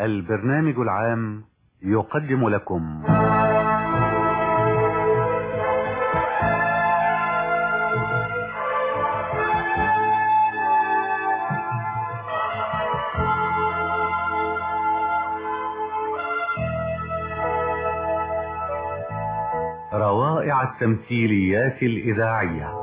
البرنامج العام يقدم لكم روائع التمثيليات الإذاعية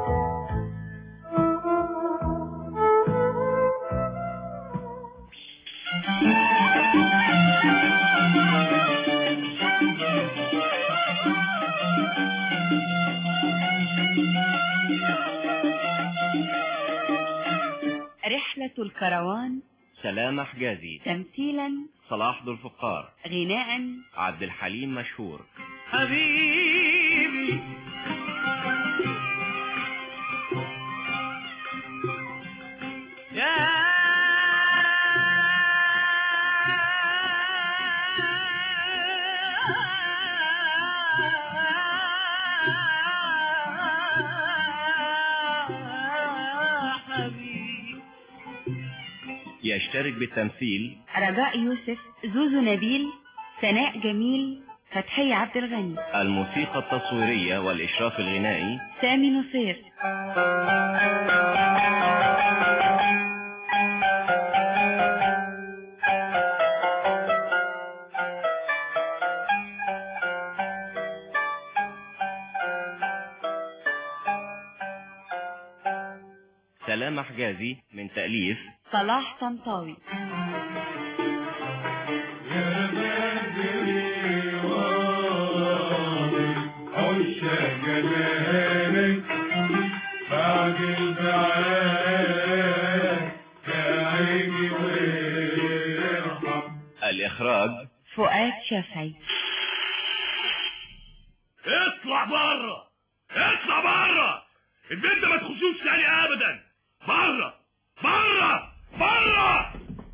رحلة الكروان سلامة حجازي تمثيلا صلاح ذو الفقار غناء عبد الحليم مشهور حبيبي يا حبيبي يشترك بالتمثيل رجاء يوسف زوزو نبيل سناء جميل فتحية عبد الغني الموسيقى التصويرية والإشراف الغنائي سامي نصير سلامة حجازي من تأليف صلاح طنطاوي عشاق جمالك بعد البعاد تعيني وارحم الإخراج فؤاد شافعي اطلع بره اطلع بره البيت ده ما تخشوش تاني ابدا بره بره بره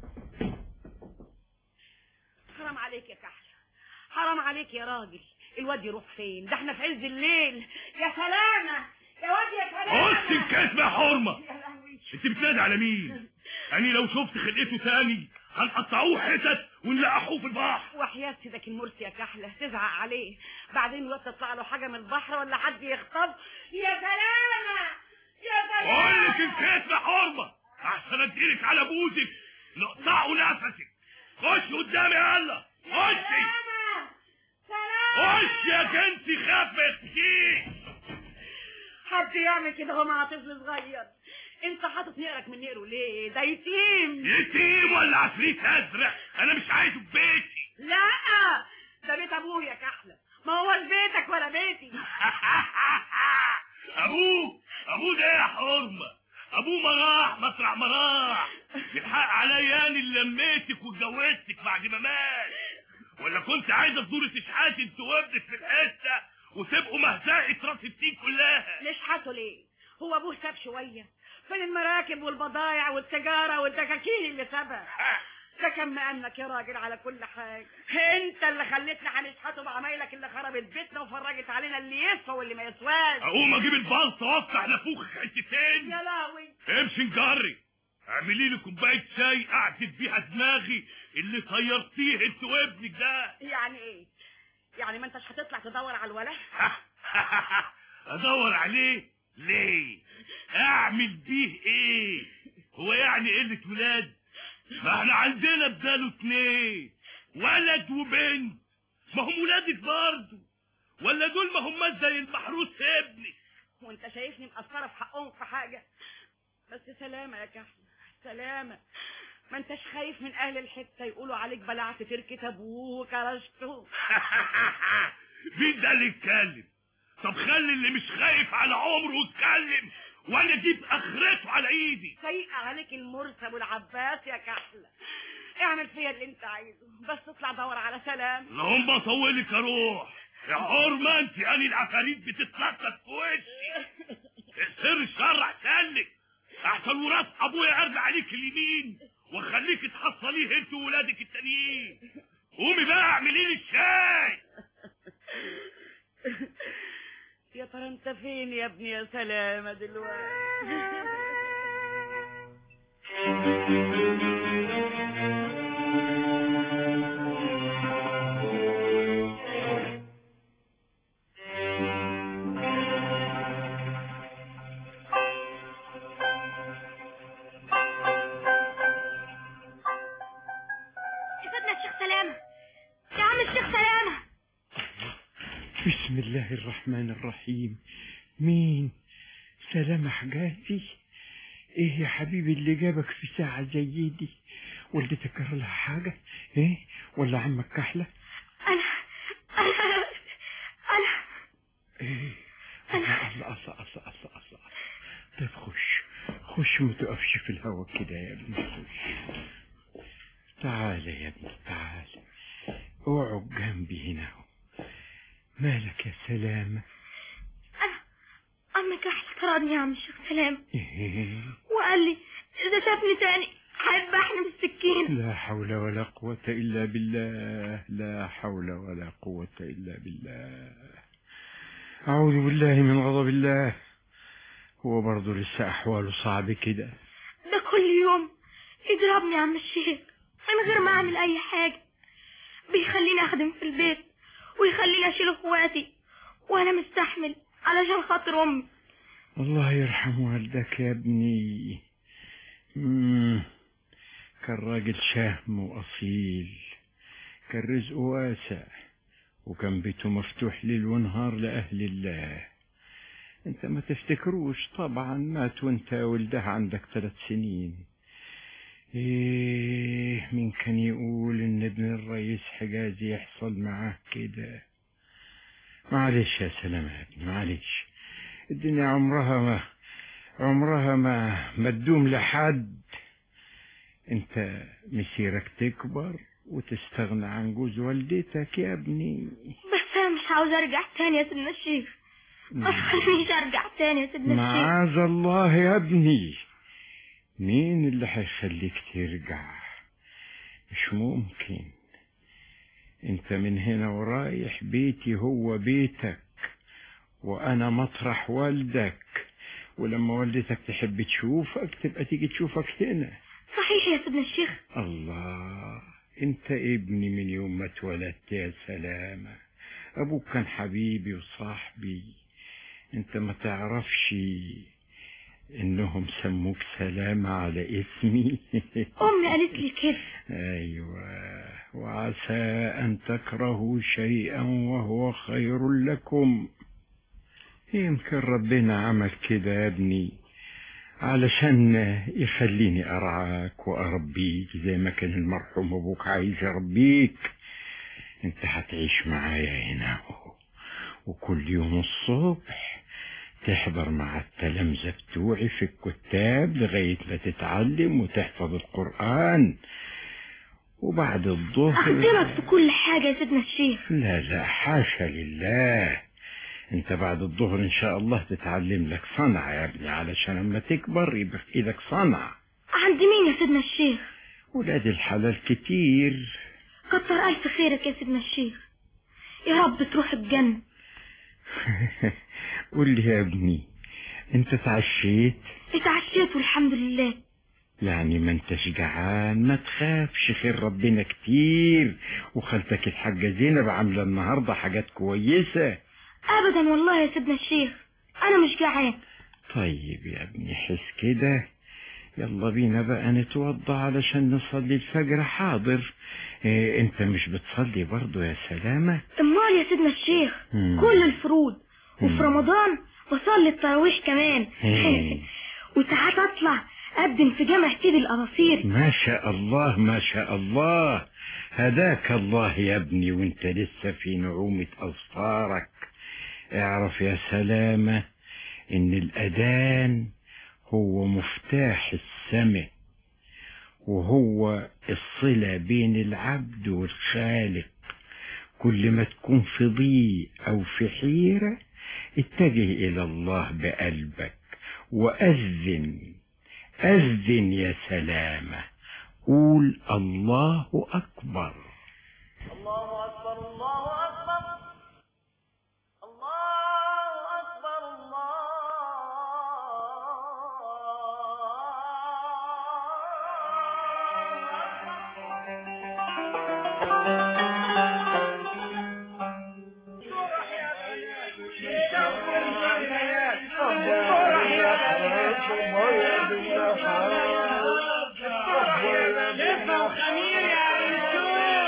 حرام عليك يا كحل حرام عليك يا راجل الواد يروح فين ده احنا في عز الليل يا سلامة يا واد يا سلامة قص الكاسبة يا حرمة يا لهوي انت بتنادي على مين يعني لو شفت خلقته تاني هنقطعوه حتت ونلقحوه في البحر وحياة سيدك المرسي يا كحلة تزعق عليه بعدين الواد تطلع له حاجة من البحر ولا حد يخطف يا سلامة يا بقول لك سلامة الكاسبة حرمة احسن اديلك على بوزك نقطعه نفسك خش قدامي يلا خشي سلامة سلامة خش يا جنتي خاف ما يخشيش حد يعمل كده هو مع طفل صغير انت حاطط نقرك من نقره ليه ده يتيم يتيم ولا عفريت ازرق انا مش عايزه في بيتي لا ده بيت ابويا يا كحلة ما هوش بيتك ولا بيتي ابوك ابوه ده يا حرمة ابوه ما راح مطرح ما راح الحق عليا انا اللي لميتك واتجوزتك بعد ما مات ولا كنت عايزه تدور تشحات انت وابنك في الحته وتبقوا مهزقه راس التين كلها نشحته ليه هو ابوه ساب شوية فين المراكب والبضايع والتجارة والدكاكين اللي سابها ده كان مأنك يا راجل على كل حاجة انت اللي خليتنا هنشحته بعمايلك اللي خربت بيتنا وفرجت علينا اللي يسوى واللي ما يسواش اقوم اجيب البلطه وافتح نافوخك حتتين يا لهوي امشي نجري اعملي لي كوبايه شاي اعدل بيها دماغي اللي طيرتيه انت وابنك ده يعني ايه يعني ما انتش هتطلع تدور على الولا ادور عليه ليه اعمل بيه ايه هو يعني قلة ولاد ما احنا عندنا بداله اتنين ولد وبنت ما هم ولادك برضه ولا دول ما هم زي المحروس ابني وانت شايفني مقصرة في حقهم في حاجة بس سلامة يا كحل سلامة ما انتش خايف من اهل الحتة يقولوا عليك بلعت تركة ابوه وكرشته مين ده اللي يتكلم طب خلي اللي مش خايف على عمره يتكلم وانا اجيب اخرته على ايدي سيء عليك المرسى ابو العباس يا كحلة اعمل فيا اللي انت عايزه بس اطلع دور على سلام اللهم اطولك اروح يا حرمة انت يعني العفاريت بتتنطط في وشي السر الشر احسن لك احسن وراس ابويا ارجع عليك اليمين واخليك تحصليه انت وولادك التانيين قومي بقى اعملي لي الشاي يا ترى انت فين يا ابني يا سلامة دلوقتي الشيخ سلامة يا عم الشيخ سلامة بسم الله الرحمن الرحيم مين سلامة حجازي ايه يا حبيبي اللي جابك في ساعة زي دي والدتك جرى لها حاجة ايه ولا عمك كحلة أنا أنا أنا ايه الله الله الله الله الله الله طيب خش خش ما تقفش في الهوا كده يا ابني خش تعالى يا ابني تعالى اقعد جنبي هنا اهو مالك يا سلامة أنا عم كحلة طردني يا عم الشيخ سلامة إيه؟ وقال لي إذا شافني تاني هيذبحني بالسكين لا حول ولا قوة إلا بالله لا حول ولا قوة إلا بالله أعوذ بالله من غضب الله هو برضه لسه أحواله صعب كده ده كل يوم يضربني يا عم الشيخ من غير ما أعمل أي حاجة بيخليني أخدم في البيت ويخليني أشيل إخواتي وأنا مستحمل علشان خاطر أمي الله يرحم والدك يا ابني مم. كان راجل شهم وأصيل كان رزقه واسع وكان بيته مفتوح ليل ونهار لأهل الله انت ما تفتكروش طبعا مات وانت ولده عندك ثلاث سنين ايه مين كان يقول ان ابن الرئيس حجازي يحصل معاه كده معلش يا سلام يا ابني معلش الدنيا عمرها ما عمرها ما ما تدوم لحد انت مسيرك تكبر وتستغنى عن جوز والدتك يا ابني بس أنا مش عاوز أرجع تاني يا سيدنا الشيخ ما تخلينيش أرجع تاني يا سيدنا الشيخ معاذ الله يا ابني مين اللي هيخليك ترجع مش ممكن انت من هنا ورايح بيتي هو بيتك وانا مطرح والدك ولما والدتك تحب تشوفك تبقى تيجي تشوفك هنا صحيح يا سيدنا الشيخ الله انت ابني من يوم ما اتولدت يا سلامة ابوك كان حبيبي وصاحبي انت ما تعرفش انهم سموك سلامة على اسمي أمي قالت لي كده ايوه وعسى ان تكرهوا شيئا وهو خير لكم يمكن ربنا عمل كده يا ابني علشان يخليني ارعاك واربيك زي ما كان المرحوم ابوك عايز يربيك انت هتعيش معايا هنا اهو وكل يوم الصبح تحضر مع التلامذة بتوعي في الكتاب لغاية ما تتعلم وتحفظ القرآن وبعد الظهر أخدمك في كل حاجة يا سيدنا الشيخ لا لا حاشا لله انت بعد الظهر ان شاء الله تتعلم لك صنعة يا ابني علشان لما تكبر يبقى في ايدك صنعة عند مين يا سيدنا الشيخ ولاد الحلال كتير كتر ألف خيرك يا سيدنا الشيخ يا رب تروح الجنة قول لي يا ابني انت اتعشيت اتعشيت والحمد لله يعني ما انتش جعان ما تخافش خير ربنا كتير وخالتك الحاجة زينب عاملة النهاردة حاجات كويسة أبدا والله يا سيدنا الشيخ أنا مش جعان طيب يا ابني حس كده يلا بينا بقى نتوضى علشان نصلي الفجر حاضر إيه انت مش بتصلي برضو يا سلامة أمال يا سيدنا الشيخ مم. كل الفروض وفي مم. رمضان بصلي التراويح كمان مم. وساعات أطلع أقدم في جامع سيدي الأباصير ما شاء الله ما شاء الله هداك الله يا ابني وانت لسه في نعومة أظفارك اعرف يا سلامة ان الأذان هو مفتاح السماء وهو الصلة بين العبد والخالق كل ما تكون في ضيق أو في حيرة اتجه إلى الله بقلبك وأذن أذن يا سلامة قول الله أكبر الله أكبر الله أكبر الله أكبر لفة وخمير يا عم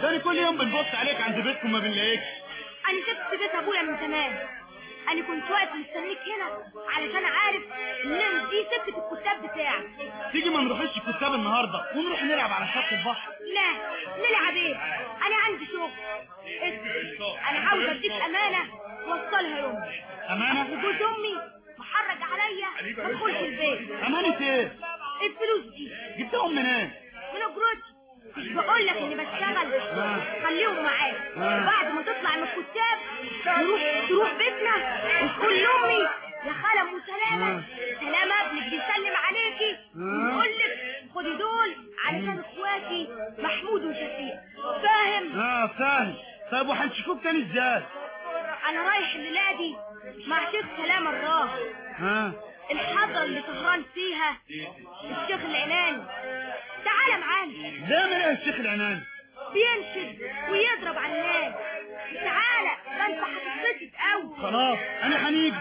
تاني كل يوم بنبص عليك عند بيتكم ما بنلاقيكش انا سبت بيت ابويا من زمان انا كنت واقف مستنيك هنا علشان عارف ان دي سكه الكتاب بتاعك تيجي ما نروحش الكتاب النهارده ونروح نلعب على شط البحر لا نلعب ايه انا عندي شغل اسمع انا عاوز اديك امانه وصلها لامي امانه وجوز امي محرج عليا ما ادخلش البيت امانه ايه الفلوس دي جبتهم منين من اجرتي مش بقول لك اني بشتغل خليهم معاك آه. بعد ما تطلع من الكتاب تروح تروح بيتنا وتقول لامي يا خالة ام سلامة سلامة ابنك بيسلم عليكي ويقول لك خدي دول علشان اخواتي محمود وشفيق فاهم اه فاهم طيب وهنشوفوك تاني ازاي انا رايح الليلة دي مع شيخ سلامة الراهب ها الحضرة اللي سهران فيها الشيخ العناني تعالى معانا بيعمل ايه الشيخ العناني بينشد ويضرب على الناس تعالى ده انت هتتبسط قوي خلاص انا هنيجي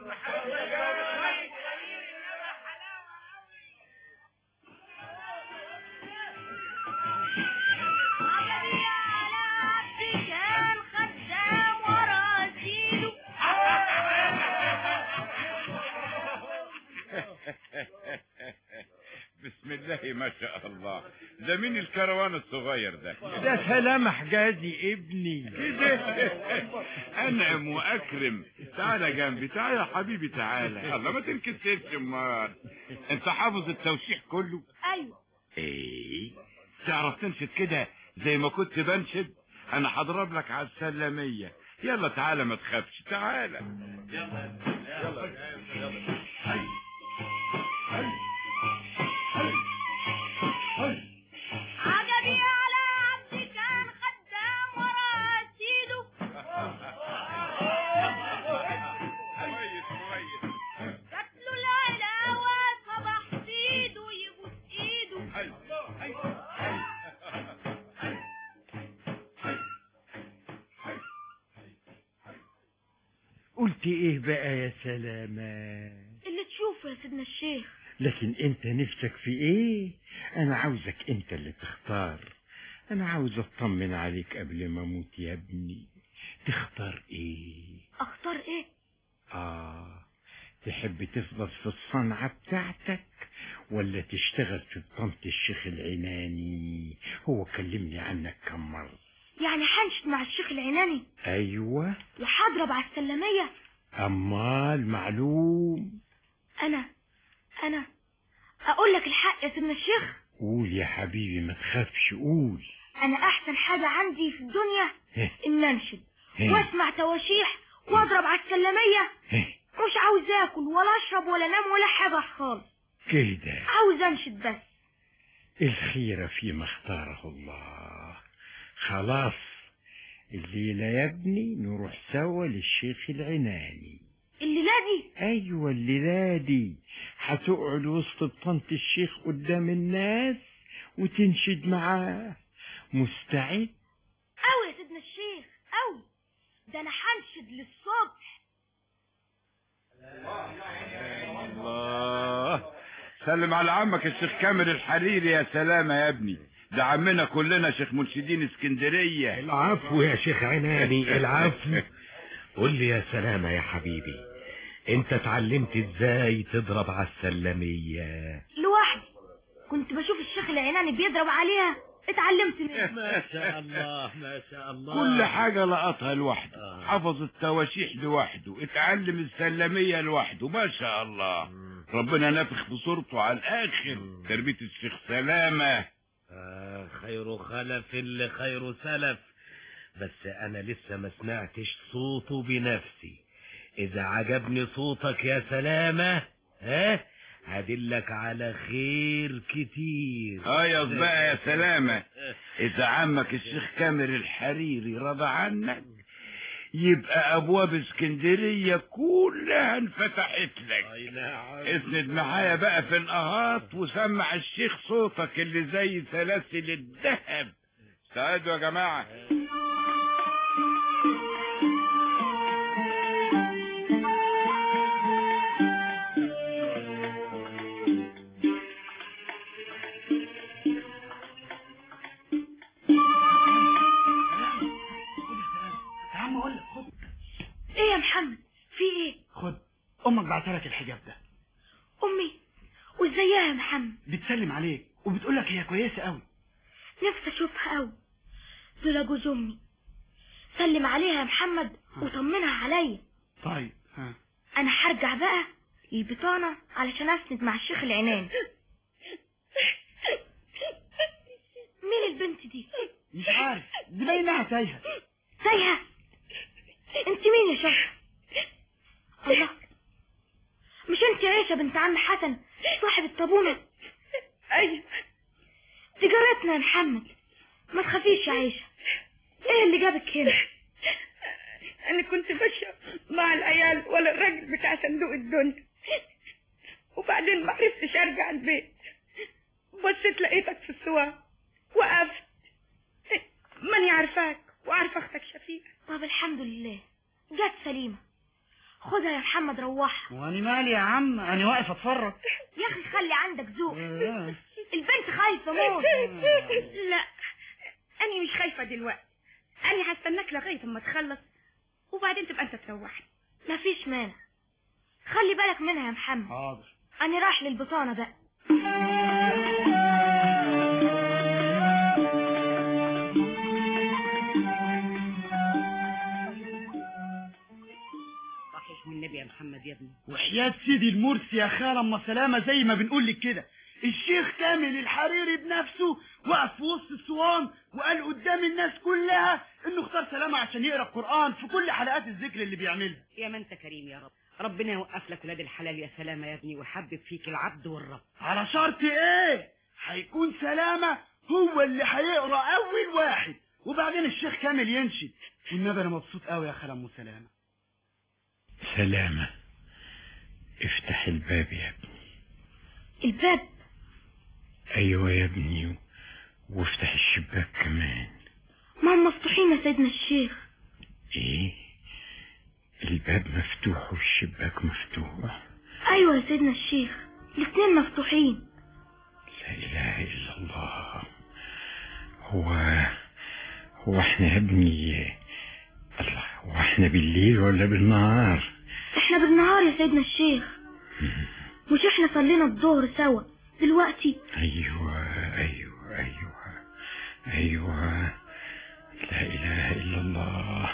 كان خدام ورا سيده بسم الله ما شاء الله ده مين الكروان الصغير ده ده سلام حجازي ابني كده انعم واكرم تعالى جنبي تعالى يا حبيبي تعالى الله ما تنكسرش امال انت حافظ التوشيح كله ايوه ايه تعرف تنشد كده زي ما كنت بنشد انا هضرب لك على السلمية يلا تعالى ما تخافش تعالى يلا يلا يلا عجبي على عبد كان خدام ورا سيده كويس كويس جات له العلاوة صبح سيده يبوس ايده قلت ايه بقى يا سلامة اللي تشوفه يا سيدنا الشيخ لكن انت نفسك في ايه انا عاوزك انت اللي تختار انا عاوز اطمن عليك قبل ما اموت يا ابني تختار ايه اختار ايه اه تحب تفضل في الصنعة بتاعتك ولا تشتغل في بطنة الشيخ العناني هو كلمني عنك كم مرة يعني حنشد مع الشيخ العناني ايوه وحضرب على السلمية امال معلوم انا انا اقول لك الحق يا سيدنا الشيخ قول يا حبيبي ما تخافش قول انا احسن حاجة عندي في الدنيا هه. ان انشد هه. واسمع تواشيح واضرب على السلمية هه. مش عاوز اكل ولا اشرب ولا انام ولا حاجة خالص كده عاوز انشد بس الخير فيما اختاره الله خلاص الليلة يا ابني نروح سوا للشيخ العناني الليلة دي ايوه الليلة دي هتقعد وسط بطنة الشيخ قدام الناس وتنشد معاه مستعد قوي يا سيدنا الشيخ قوي ده انا هنشد للصبح الله سلم على عمك الشيخ كامل الحريري يا سلامة يا ابني ده عمنا كلنا شيخ منشدين اسكندرية العفو يا شيخ عناني العفو قول لي يا سلامة يا حبيبي انت اتعلمت ازاي تضرب على السلمية لوحدي كنت بشوف الشيخ العناني بيضرب عليها اتعلمت منه ما شاء الله ما شاء الله كل حاجة لقطها لوحده حفظ التواشيح لوحده اتعلم السلمية لوحده ما شاء الله ربنا نفخ بصورته على الآخر تربية الشيخ سلامة آه خير خلف اللي خير سلف بس انا لسه ما سمعتش صوته بنفسي اذا عجبني صوتك يا سلامة ها هدلك على خير كتير هيص بقى يا سلامة إذا عمك الشيخ كامل الحريري رضى عنك يبقى أبواب اسكندرية كلها انفتحت لك أي نعم اسند معايا بقى في القهات وسمع الشيخ صوتك اللي زي سلاسل الذهب استعدوا يا جماعة بعتلك الحجاب ده امي وازيها يا محمد بتسلم عليك وبتقولك هي كويسة قوي نفسي اشوفها قوي دول جوز امي سلم عليها يا محمد وطمنها عليا طيب ها انا هرجع بقى للبطانة علشان اسند مع الشيخ العنان مين البنت دي مش عارف دي باينها تايهة تايهة انت مين يا شيخ الله مش انت عيشة بنت عم حسن صاحب الطابونة ايوه دي جارتنا يا محمد ما تخافيش يا عيشة ايه اللي جابك هنا انا كنت ماشيه مع العيال ولا الراجل بتاع صندوق الدنيا وبعدين ما عرفتش ارجع البيت بصيت لقيتك في السواق وقفت ماني عارفاك وعارفه اختك شفيقه طب الحمد لله جت سليمة خدها يا محمد روحها وانا مالي يا عم انا واقف اتفرج يا اخي خلي عندك ذوق البنت خايفة موت لا انا مش خايفه دلوقتي انا هستناك لغايه اما تخلص وبعدين تبقى انت تروحني مفيش مانع خلي بالك منها يا محمد حاضر انا رايح للبطانة بقى صحيح من النبي يا محمد يا ابني وحياة سيدي المرسي يا خالة اما سلامة زي ما بنقول لك كده الشيخ كامل الحريري بنفسه وقف في وسط الصوان وقال قدام الناس كلها انه اختار سلامة عشان يقرا القرآن في كل حلقات الذكر اللي بيعملها يا ما انت كريم يا رب ربنا يوقف لك ولاد الحلال يا سلامة يا ابني ويحبب فيك العبد والرب على شرط ايه هيكون سلامة هو اللي هيقرا اول واحد وبعدين الشيخ كامل ينشد والنبي انا مبسوط قوي يا خالة ام سلامة سلامة افتح الباب يا ابني الباب ايوه يا ابني وافتح الشباك كمان ما هم مفتوحين يا سيدنا الشيخ ايه الباب مفتوح والشباك مفتوح ايوه يا سيدنا الشيخ الاتنين مفتوحين لا اله الا الله هو هو احنا يا ابني الله هو احنا بالليل ولا بالنهار احنا بالنهار يا سيدنا الشيخ مش احنا صلينا الظهر سوا دلوقتي ايوه ايوه ايوه ايوه لا اله الا الله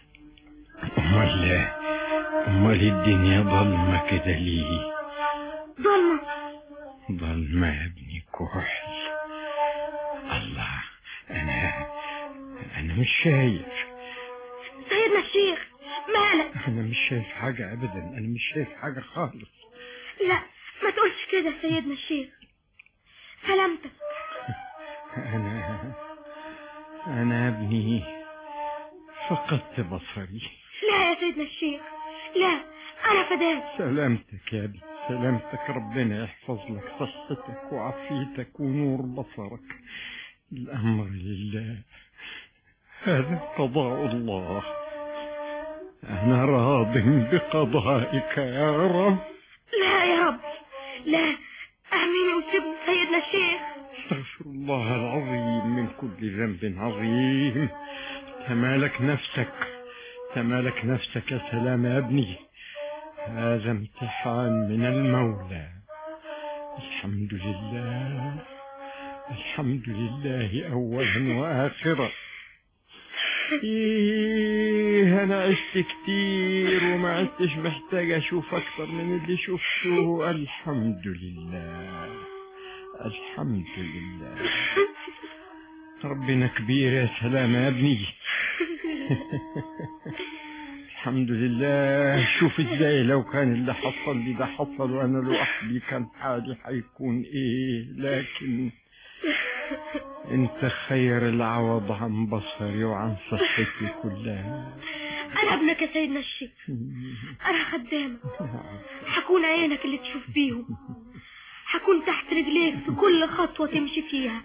امال امال الدنيا ضلمه كده ليه ضلمة ضلمه يا ابني كحل الله انا انا مش شايف سيدنا الشيخ مالك انا مش شايف حاجه ابدا انا مش شايف حاجه خالص لا ما تقولش كده يا سيدنا الشيخ سلامتك انا انا يا ابني فقدت بصري لا يا سيدنا الشيخ لا انا فداك سلامتك يا ابني سلامتك ربنا يحفظ لك صحتك وعافيتك ونور بصرك الامر لله هذا قضاء الله انا راض بقضائك يا رب لا يا رب لا اعميني وسيبني سيدنا الشيخ استغفر الله العظيم من كل ذنب عظيم تمالك نفسك تمالك نفسك يا سلام يا ابني هذا امتحان من المولى الحمد لله الحمد لله اولا واخرا ايه انا عشت كتير وما عدتش محتاج اشوف اكتر من اللي شفته الحمد لله الحمد لله ربنا كبير يا سلام يا ابني الحمد لله شوف ازاي لو كان اللي حصل لي ده حصل وانا لوحدي كان حالي حيكون ايه لكن انت خير العوض عن بصري وعن صحتي كلها انا ابنك يا سيدنا الشيخ انا خدامك حكون عينك اللي تشوف بيهم حكون تحت رجليك في كل خطوة تمشي فيها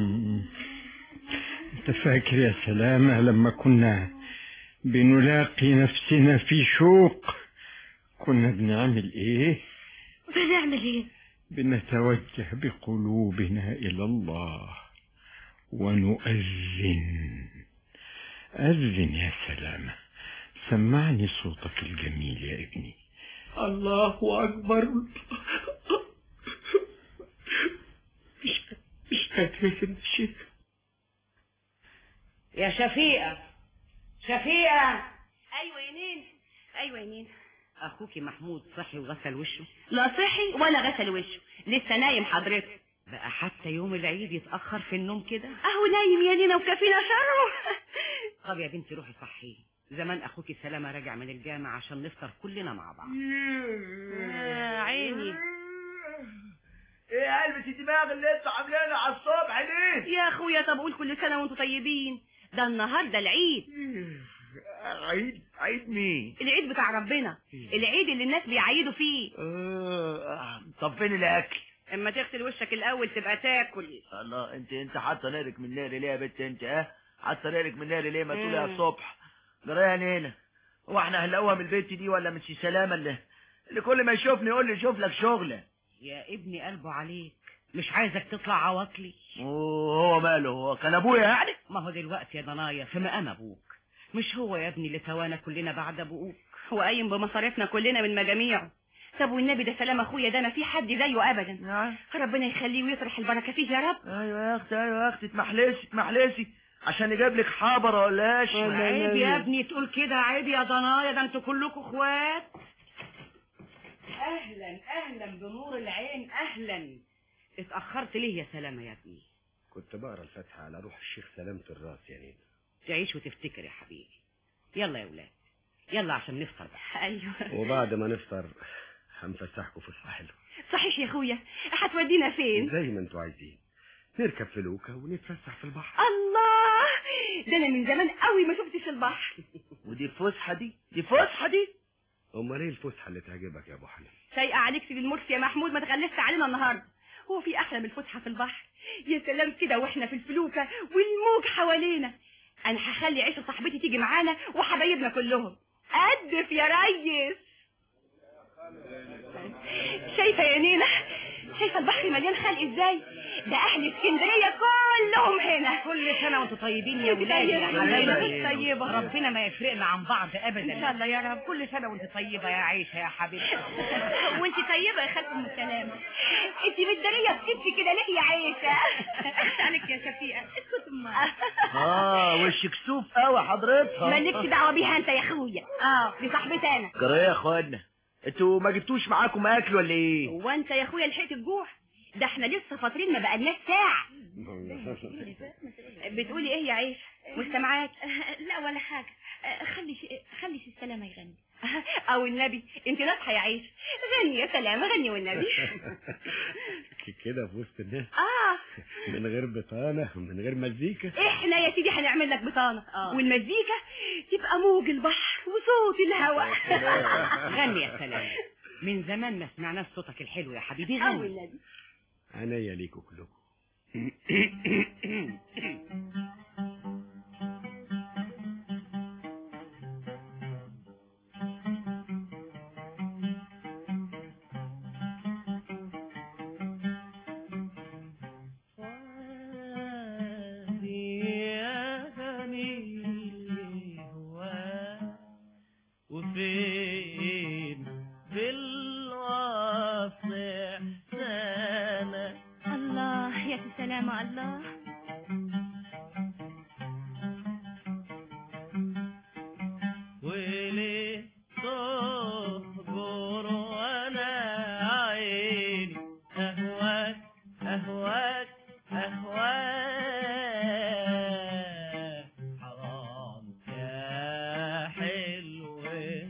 انت فاكر يا سلامة لما كنا بنلاقي نفسنا في شوق كنا بنعمل ايه بنعمل ايه بنتوجه بقلوبنا الى الله ونؤذن أذن يا سلامة سمعني صوتك الجميل يا ابني الله أكبر مش مش قادر يا سيدنا الشيخ يا شفيقة شفيقة ايوه يا نين ايوه يا نين اخوكي محمود صحي وغسل وشه لا صحي ولا غسل وشه لسه نايم حضرتك بقى حتى يوم العيد يتأخر في النوم كده اهو نايم يا نينا وكفينا شره طب يا بنتي روحي صحيه زمان اخوكي سلامة راجع من الجامع عشان نفطر كلنا مع بعض آه، عيني ايه علبة الدماغ اللي انتوا عاملينها على الصبح دي يا اخويا طب قول كل سنه وانتم طيبين ده النهارده العيد عيد عيد مين العيد بتاع ربنا العيد اللي الناس بيعيدوا فيه آه، طب فين الاكل اما تغسل وشك الاول تبقى تاكل الله انت انت حاطه نارك من ناري ليه يا بنت انت اه حاطه نارك من ناري ليه ما تقولي على مم. الصبح جرايه نينا هو احنا هنلاقوها من البنت دي ولا من سي سلامه اللي اللي كل ما يشوفني يقول لي شوف لك شغله يا ابني قلبه عليك مش عايزك تطلع عواطلي وهو ماله هو كان ابويا يعني ما هو دلوقتي يا ضنايا في مقام ابوك مش هو يا ابني اللي توانا كلنا بعد ابوك هو قايم بمصاريفنا كلنا من مجاميعه طب والنبي ده سلام اخويا ده ما في حد زيه ابدا نعم ربنا يخليه ويطرح البركه فيه يا رب ايوه يا اختي ايوه يا اختي تمحلسي تمحلسي عشان يجيب لك حبره ولا ايش عيب يا ابني تقول كده عيب يا ضنايا ده انتوا كلكم اخوات اهلا اهلا بنور العين اهلا اتاخرت ليه يا سلامه يا ابني كنت بقرا الفاتحة على روح الشيخ سلامة الراس يا نينا تعيش وتفتكر يا حبيبي يلا يا ولاد يلا عشان نفطر بقى ايوه وبعد ما نفطر هنفسحكم في الساحل صحيح يا اخويا هتودينا فين زي ما انتوا عايزين نركب فلوكة ونتفسح في البحر الله ده انا من زمان قوي ما شفتش البحر ودي فسحه دي دي فسحه دي امال ايه الفسحة اللي تعجبك يا ابو حنين سايقه عليك سيد المرسي يا محمود ما تغلسش علينا النهارده هو في احلى من الفسحه في البحر يا سلام كده واحنا في الفلوكه والموج حوالينا انا هخلي عيشه صاحبتي تيجي معانا وحبايبنا كلهم قدف يا ريس شايفه يا نينا شايفه البحر مليان خلق ازاي ده اهل اسكندريه كلهم هنا كل سنه وانتوا طيبين يا وانت ولاد يا طيبة. حبايبي وانت طيبة. ربنا ما يفرقنا عن بعض ابدا إن شاء الله يا رب كل سنه وانت طيبه يا عيشه يا حبيبتي وانت طيبه يا خالة ام سلامه انت متداريه بكتفي كده ليه يا عيشه اسالك يا شفيقه اسكت امال اه وشك سوف قوي حضرتها مالكش دعوه بيها انت يا اخويا اه دي صاحبتي انا جرايه يا اخوانا انتوا ما جبتوش معاكم اكل ولا ايه هو انت يا اخويا لحقت الجوع ده احنا لسه فاطرين ما بقالناش ساعه بتقولي ايه يا عيشه مستمعاك لا ولا حاجه خلي خلي السلامه يغني او النبي انت ناصحه يا عيشه غني يا سلامه غني والنبي كده في وسط الناس اه من غير بطانة من غير مزيكا احنا يا سيدي هنعمل لك بطانه والمزيكا تبقى موج البحر وصوت الهواء غني يا سلام من زمان ما سمعناش صوتك الحلو يا حبيبي او غني النبي عينيا ليكوا كلكم وفين بالوصف سنة الله يا سلامه الله وليه تصبر وانا عيني اهواك اهواك اهواك حرام يا حلو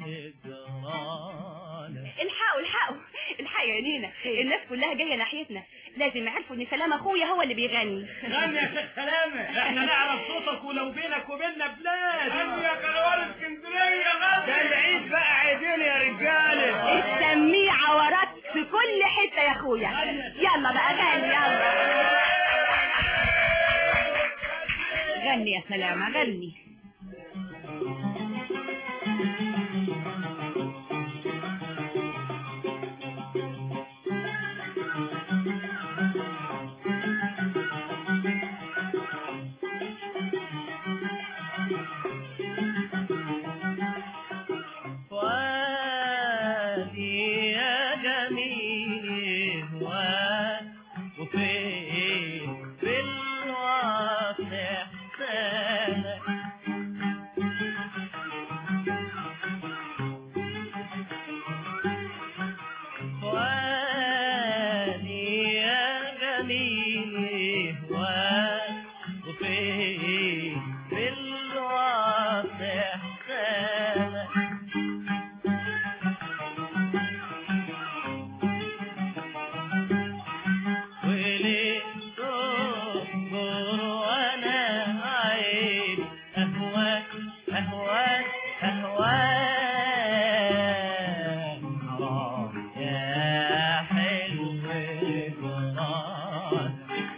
هجرانك الحقوا الحقوا الحقوا يا نينا الناس كلها جايه ناحيتنا لازم يعرفوا ان سلام اخويا هو اللي بيغني غني يا شيخ سلامة احنا نعرف صوتك ولو بينك وبيننا بلاد غني يا كروان اسكندرية غني ده العيد بقى عيدين يا رجالة السميعه وراك في كل حته يا اخويا يلا بقى غني يلا غني يا سلامة غني وادي هواك وفين في الوصف احسانك واني يا جميل هواك وفين في الوصف احسانك وليه تصبر وانا عين اهواك اهواك اهواك حرام يا حلو جران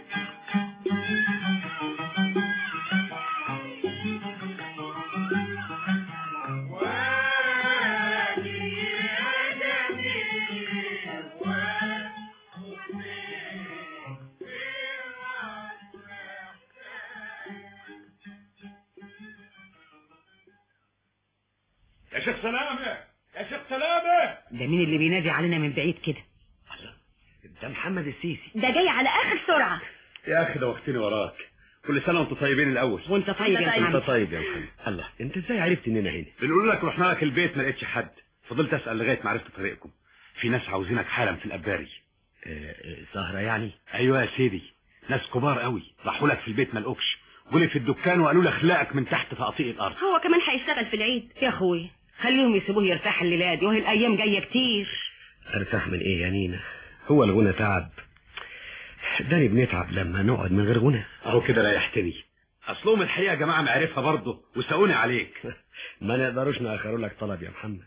يا شيخ سلامة يا شيخ سلامة ده مين اللي بينادي علينا من بعيد كده ده محمد السيسي ده جاي على اخر سرعه يا اخي ده وقتني وراك كل سنه وانتم طيبين الاول وانت طيب يا انت محمد طيب يا محمد الله انت ازاي عرفت اننا هنا بنقول لك رحنا لك البيت ما لقيتش حد فضلت اسال لغايه ما عرفت طريقكم في ناس عاوزينك حالا في الاباري سهره يعني ايوه يا سيدي ناس كبار قوي راحوا لك في البيت ما لقوكش جولي في الدكان وقالوا لي اخلاقك من تحت تقطيع الارض هو كمان هيشتغل في العيد يا اخوي خليهم يسيبوه يرتاح الليله دي وهي الايام جايه كتير ارتاح من ايه يا نينا هو الغنى تعب داني بنتعب لما نقعد من غير غنى اهو كده ريحتني اصلهم الحقيقه يا جماعه معرفه برضه وساوني عليك ما نقدروش ناخروا لك طلب يا محمد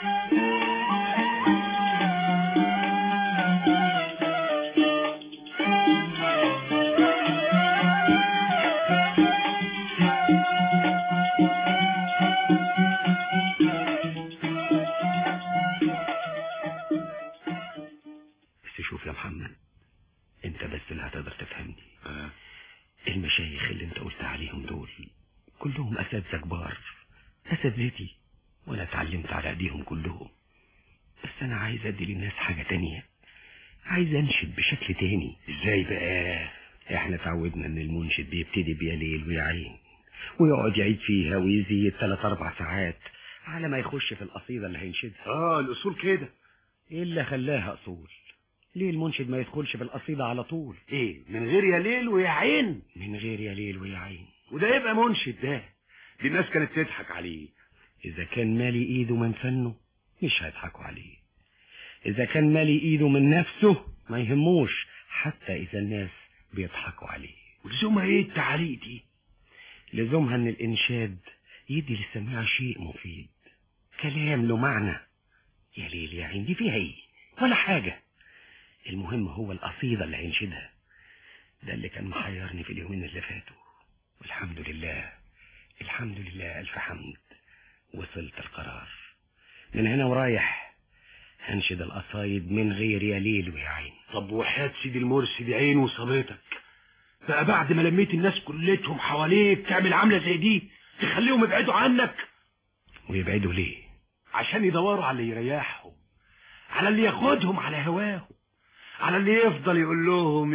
بس شوف يا محمد انت بس اللي هتقدر تفهمني آه. المشايخ اللي انت قلت عليهم دول كلهم اساتذه كبار اساتذتي وانا اتعلمت على ايديهم كلهم بس انا عايز ادي للناس حاجه تانية عايز انشد بشكل تاني ازاي بقى احنا اتعودنا ان المنشد بيبتدي بيا ليل ويا عين ويقعد يعيد فيها ويزيد ثلاث اربع ساعات على ما يخش في القصيده اللي هينشدها اه الاصول كده ايه اللي خلاها اصول ليه المنشد ما يدخلش في القصيدة على طول ايه من غير يا ليل ويا عين من غير يا ليل ويا عين وده يبقى منشد ده دي الناس كانت تضحك عليه اذا كان مالي ايده من فنه مش هيضحكوا عليه اذا كان مالي ايده من نفسه ما يهموش حتى اذا الناس بيضحكوا عليه ولزومها ايه التعليق دي لزومها ان الانشاد يدي للسميع شيء مفيد كلام له معنى يا ليل يا عين دي فيها ايه ولا حاجه المهم هو القصيدة اللي هينشدها ده اللي كان محيرني في اليومين اللي فاتوا والحمد لله الحمد لله ألف حمد وصلت القرار من هنا ورايح هنشد القصايد من غير يا ليل ويا عين طب وحياة سيدي المرسي عين وصلتك بقى بعد ما لميت الناس كلتهم حواليك تعمل عاملة زي دي تخليهم يبعدوا عنك ويبعدوا ليه عشان يدوروا على اللي يريحهم على اللي ياخدهم على هواهم على اللي يفضل يقول لهم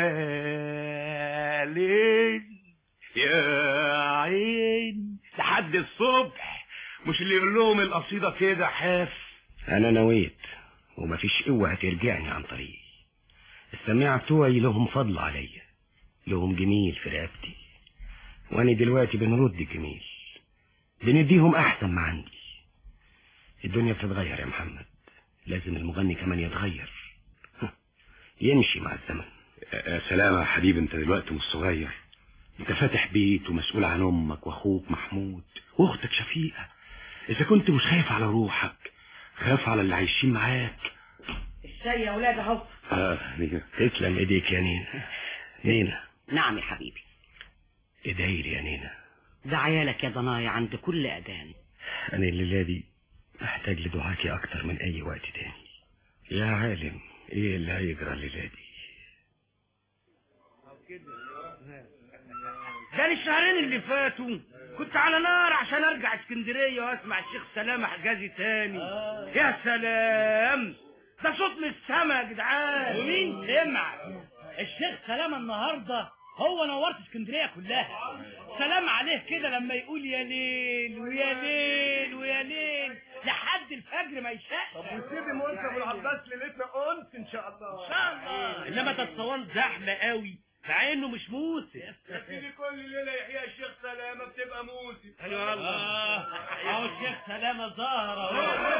يا ليل يا عين لحد الصبح مش اللي يقول لهم القصيدة كده حاف انا نويت ومفيش قوة هترجعني عن طريقي السماع بتوعي لهم فضل عليا لهم جميل في رقبتي وانا دلوقتي بنرد الجميل بنديهم احسن ما عندي الدنيا بتتغير يا محمد لازم المغني كمان يتغير يمشي مع الزمن يا سلام يا حبيبي انت دلوقتي مش صغير انت فاتح بيت ومسؤول عن امك واخوك محمود واختك شفيقة اذا كنت مش خايف على روحك خاف على اللي عايشين معاك الشاي يا ولاد اهو اه تسلم ايديك يا نينا نينا نعم يا حبيبي ادعيلي يا نينا ده عيالك يا ضنايا عند كل اذان انا الليله دي محتاج لدعاكي اكتر من اي وقت تاني يا عالم ايه اللي هيجرى الليله دي ده الشهرين اللي فاتوا كنت على نار عشان ارجع اسكندريه واسمع الشيخ سلامه حجازي تاني يا سلام ده صوت من السما يا جدعان ومين سمع الشيخ سلام النهارده هو نورت اسكندريه كلها سلام عليه كده لما يقول يا ليل ويا ليل ويا ليل لحد الفجر ما يشاء طب وسيبي موسى ابو العباس ليلتنا انس ان شاء الله ان شاء الله انما ده الصوان زحمه قوي مع انه مش موسم يا سيدي كل ليله يحيى الشيخ سلامه بتبقى موسم ايوه والله اهو الشيخ سلامه ظهر اهو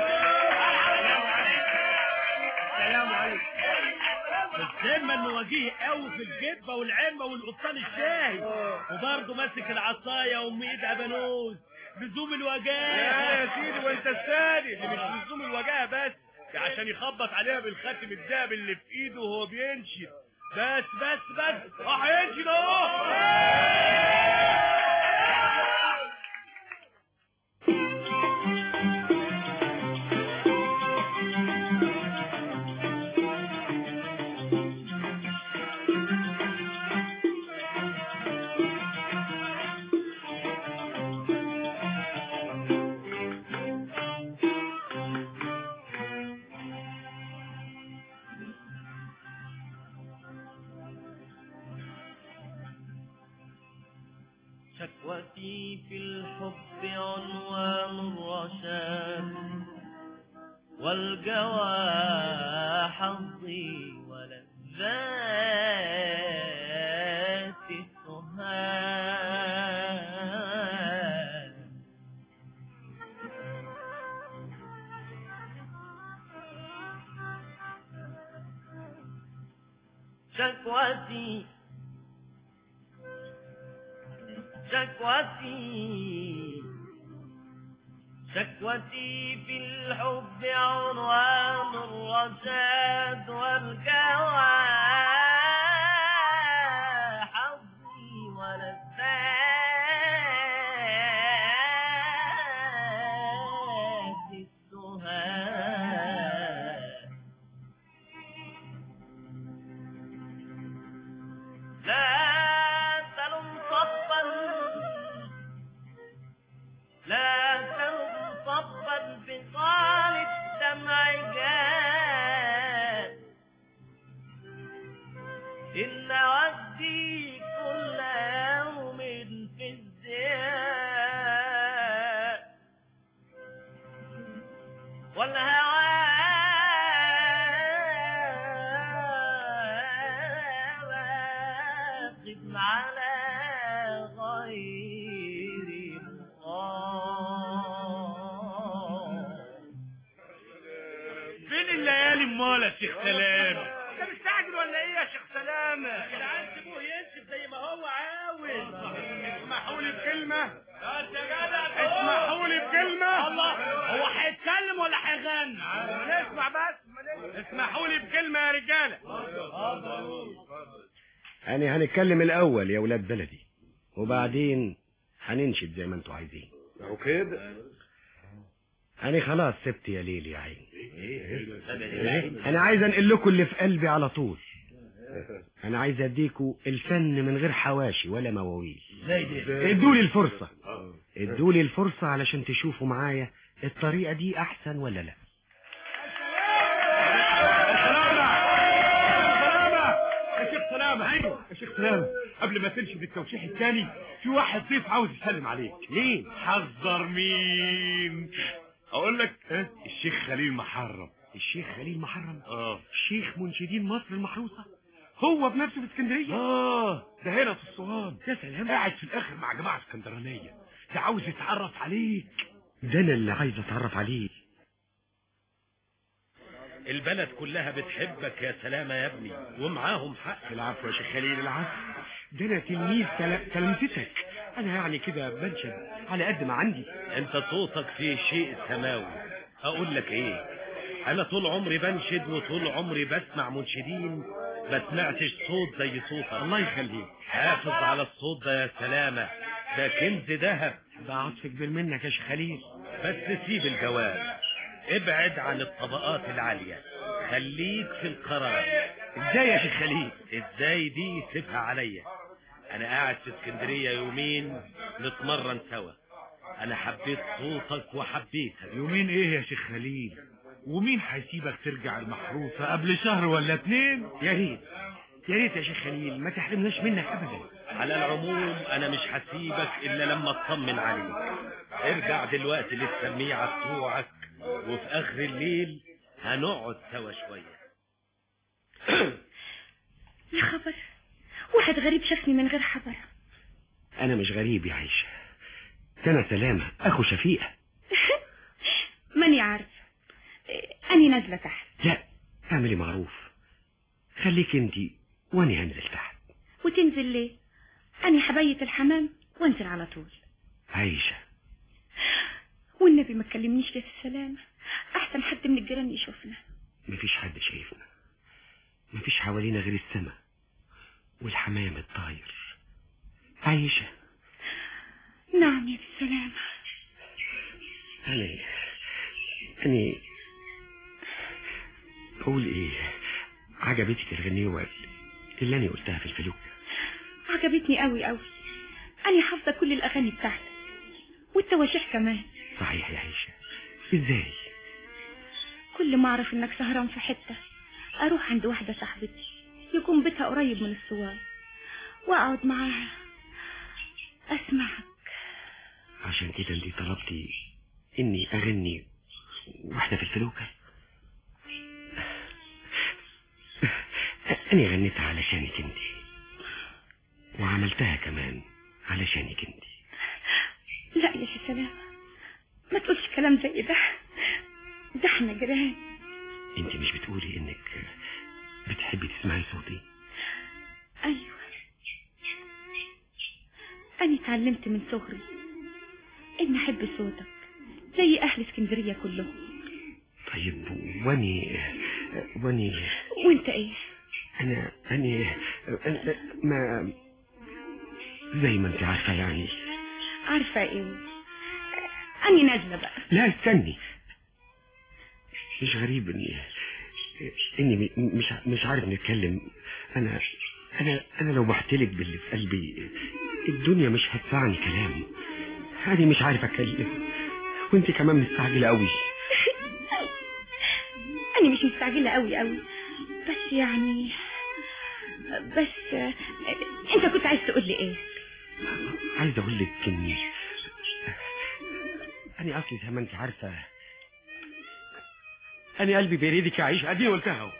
سلام عليكم الذمة انه وجيه قوي في الجبة والعمة والقطان الشاهي وبرضه ماسك العصاية وام ايد ابانوس لزوم الوجاه لا يا سيدي وانت الثاني اللي مش لزوم الوجاه بس ده عشان يخبط عليها بالخاتم الدهب اللي في ايده وهو بينشد بس بس بس راح ينشد اهو شكوتي في الحب عنوان الرشاد والجوى حظي ولذات السهاد شكوتي شكوتي شكوتي في الحب عنوان الرشاد والجوى حظي ولذات السهاد لا تلم صبا لا تلم صبا بطال الدمع جاد إن ودي كل يوم في ازدياد والهوى واقف على غير مقام فين الليالي امال يا شيخ سلام انت مستعجل ولا ايه يا شيخ سلامه يا جدعان سيبوه ينشف زي ما هو عاوز اسمحوا لي بكلمه بس يا جدع اسمحوا لي بكلمه الله هو هيتكلم ولا هيغني نسمع بس اسمحوا لي بكلمه يا رجاله يعني هنتكلم الأول يا ولاد بلدي وبعدين هننشد زي ما انتوا عايزين اهو كده أنا خلاص سبت يا ليل يا عيني أنا عايز أنقل لكم اللي في قلبي على طول أنا عايز أديكوا الفن من غير حواشي ولا مواويل ادولي الفرصة ادولي الفرصة علشان تشوفوا معايا الطريقة دي أحسن ولا لا يا شيخ سلامة ايوه يا شيخ سلامة قبل ما تنشد التوشيح الثاني في واحد ضيف عاوز يسلم عليك مين حذر مين اقول لك اه الشيخ خليل محرم الشيخ خليل محرم اه شيخ منشدين مصر المحروسة هو بنفسه في اسكندرية اه ده هنا في الصوان يا سلام قاعد في الاخر مع جماعة اسكندرانية ده عاوز يتعرف عليك ده أنا اللي عايز أتعرف عليه البلد كلها بتحبك يا سلامة يا ابني ومعاهم حق العفو يا شيخ خليل العفو ده أنا تلميذ تل- تلامذتك أنا يعني كده بنشد على قد ما عندي انت صوتك فيه شيء سماوي اقول لك ايه انا طول عمري بنشد وطول عمري بسمع منشدين ما سمعتش صوت زي صوتك الله يخليك حافظ على الصوت ده يا سلامة ده كنز ذهب ده عطف كبير منك يا شيخ خليل بس سيب الجواب ابعد عن الطبقات العالية خليك في القرار ازاي يا شيخ خليل ازاي دي سيبها عليا انا قاعد في اسكندرية يومين نتمرن سوا انا حبيت صوتك وحبيتك يومين ايه يا شيخ خليل ومين هيسيبك ترجع المحروسة قبل شهر ولا اتنين يا ريت يا ريت يا شيخ خليل ما تحرمناش منك ابدا على العموم انا مش هسيبك الا لما اطمن عليك ارجع دلوقتي للسميعة بتوعك وفي اخر الليل هنقعد سوا شوية يا خبر واحد غريب شافني من غير خبر انا مش غريب يا عيشة ده انا سلامة اخو شفيقة ماني عارف أني نازلة تحت لا اعملي معروف خليك انتي واني هنزل تحت وتنزل ليه أني حبيت الحمام وانزل على طول عيشة والنبي ما تكلمنيش كده السلام أحسن حد من الجيران يشوفنا مفيش حد شايفنا مفيش حوالينا غير السما والحمام الطاير عيشة نعم يا السلام أنا أنا أقول إيه عجبتك الغنيوة اللي أنا قلتها في الفلوك عجبتني قوي قوي أنا حافظة كل الأغاني بتاعتك والتواشيح كمان صحيح يا عيشة إزاي كل ما أعرف إنك سهران في حتة أروح عند واحدة صاحبتي يكون بيتها قريب من السوار وأقعد معاها أسمعك عشان كده انت طلبتي اني اغني واحدة في الفلوكة انا غنيتها علشانك انت وعملتها كمان علشانك انت لا يا شي سلام ما تقولش كلام زي ده ده احنا جيران انت مش بتقولي انك بتحبي تسمعي صوتي ايوه انا اتعلمت من صغري ان احب صوتك زي اهل اسكندريه كلهم طيب واني واني وانت ايه انا انا أنا- ما زي ما انت عارفه يعني عارفه ايه اني نازله بقى لا استني مش غريب اني اني م- مش مش عارف نتكلم انا انا انا لو بحتلك باللي في قلبي الدنيا مش هتسعني كلام انا مش عارف اتكلم وانت كمان مستعجله قوي انا مش مستعجله قوي قوي بس يعني بس انت كنت عايز تقول لي ايه عايز اقول لك اني انا اصلي زي ما انت عارفه انا قلبي بيريدك يا عيشه اديني قلتها اهو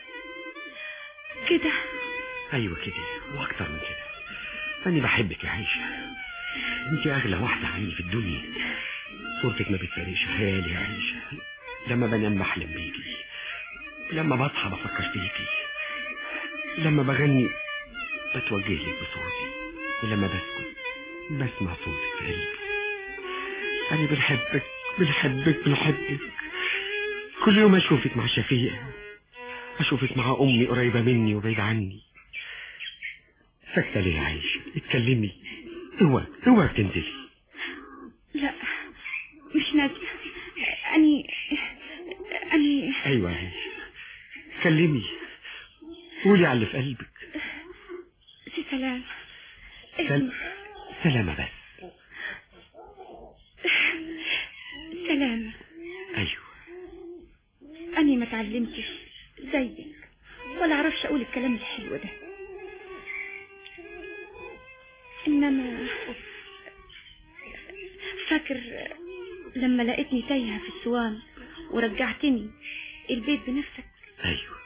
كده ايوه كده واكتر من كده انا بحبك يا عيشه انت اغلى واحده عندي في الدنيا صورتك ما بتفارقش خيالي يا عيشه لما بنام بحلم بيكي لما بصحى بفكر فيكي لما بغني بتوجه لك بصوتي ولما بسكت بسمع صوتك في قلبي انا بنحبك بنحبك بنحبك كل يوم اشوفك مع شفيقة اشوفك مع امي قريبة مني وبعيد عني ساكتة ليه يا عايشة اتكلمي اوعى اوعى تنزلي لا مش نازله اني اني ايوه يا عايشة اتكلمي قولي على اللي في قلبك سي سلام سل... اسمع سلامة بس سلامة ايوه أني ما تعلمتش زيك ولا عرفش أقول الكلام الحلو ده إنما فاكر لما لقيتني تايهة في السوان ورجعتني البيت بنفسك ايوه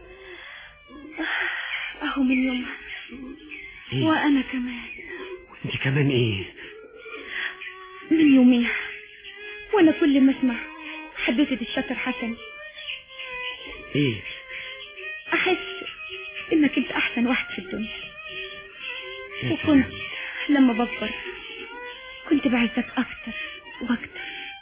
أهو من يومها إيه؟ وأنا كمان انت كمان ايه من يوميها وأنا كل ما أسمع حدوتة الشاطر حسن ايه أحس إنك أنت أحسن واحد في الدنيا يا وكنت سلام. لما بكبر كنت بعزك أكتر وأكتر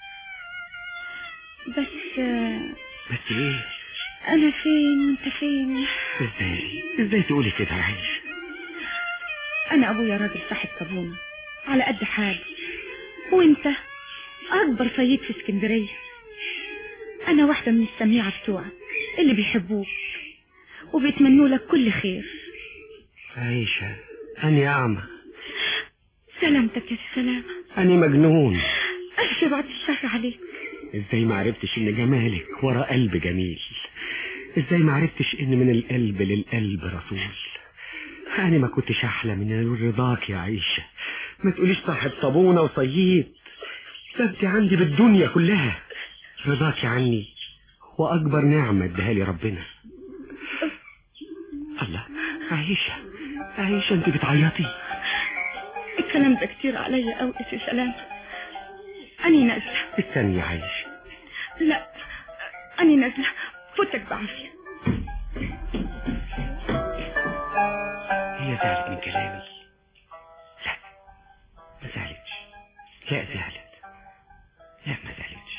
بس آه، بس ايه أنا فين وأنت فين ازاي ازاي تقولي كده يا عايشة أنا أبويا راجل صاحب صابونة على قد حالي وأنت أكبر صيد في اسكندرية أنا واحدة من السميعة بتوعك اللي بيحبوك وبيتمنوا لك كل خير عايشة أنا أعمى سلامتك يا سلامة أنا مجنون ألف بعد الشر عليك ازاي ما عرفتش ان جمالك ورا قلب جميل ازاي ما عرفتش ان من القلب للقلب رسول انا ما كنتش احلم ان رضاك يا عيشة ما تقوليش صاحب صابونة وصييد ده انت عندي بالدنيا كلها رضاك عني هو اكبر نعمة اداها لي ربنا الله عيشة عيشة انت بتعيطي الكلام ده كتير عليا قوي يا سلام أني نازلة استني يا عيشة لا أني نازلة فوتك بعافية هي زعلت من كلامي لا ما زعلتش لا زعلت لا ما زعلتش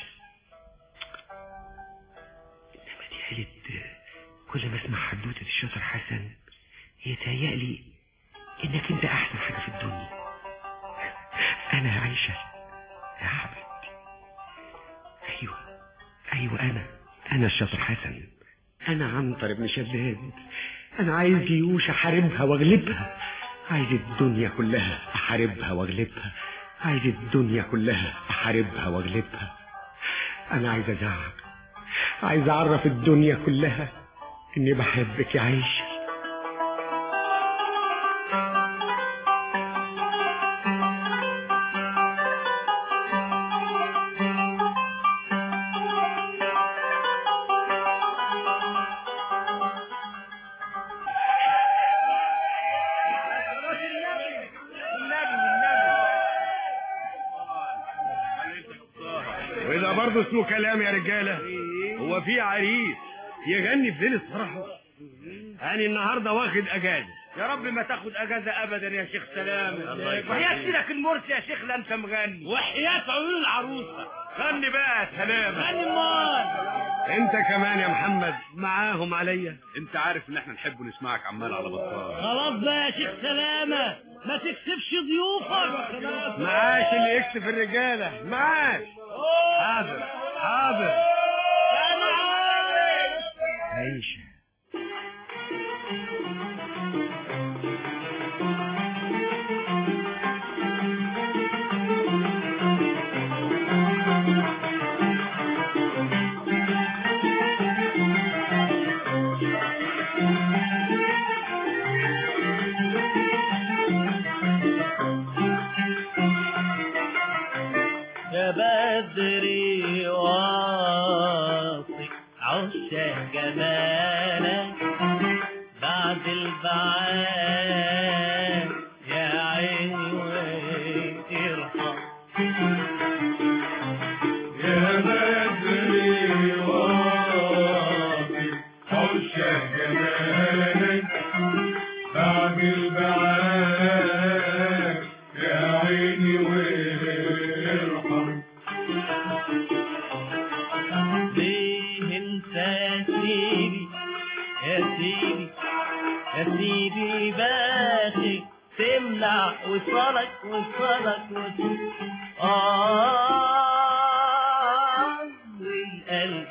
انما دي قالت كل ما اسمع حدوتة الشاطر حسن يتهيألي انك انت احسن حاجة في الدنيا انا عايشة يا حبيبتي ايوه ايوه انا انا الشاطر حسن انا عنتر ابن شداد انا عايز جيوش احاربها واغلبها عايز الدنيا كلها احاربها واغلبها عايز الدنيا كلها احاربها واغلبها انا عايز ازعق عايز اعرف الدنيا كلها اني بحبك يا عيشه وإذا برضه اسمه كلام يا رجالة هو في عريس يغني في ليلة فرحه أنا النهاردة واخد أجازة يا رب ما تاخد اجازه ابدا يا شيخ سلام الله يخليك. وحياة سيدك المرسي يا شيخ لا انت مغني وحياة عيون العروسه غني بقى يا سلام غني امال انت كمان يا محمد معاهم عليا انت عارف ان احنا نحب نسمعك عمال على بطال خلاص بقى يا شيخ سلامه ما تكسبش ضيوفك معاش اللي يكسف الرجالة معاش حاضر حاضر عيشه يا بدري واصي عشاق جمالك بعد البعاد يا عيني وارحم يا بدري واصي عشاق جمالك بعد البعاد يا عيني وارحم ليه انت يا سيدي يا سيدي يا سيدي باخي تمنع وصلك وصلك وصلك آه والقلب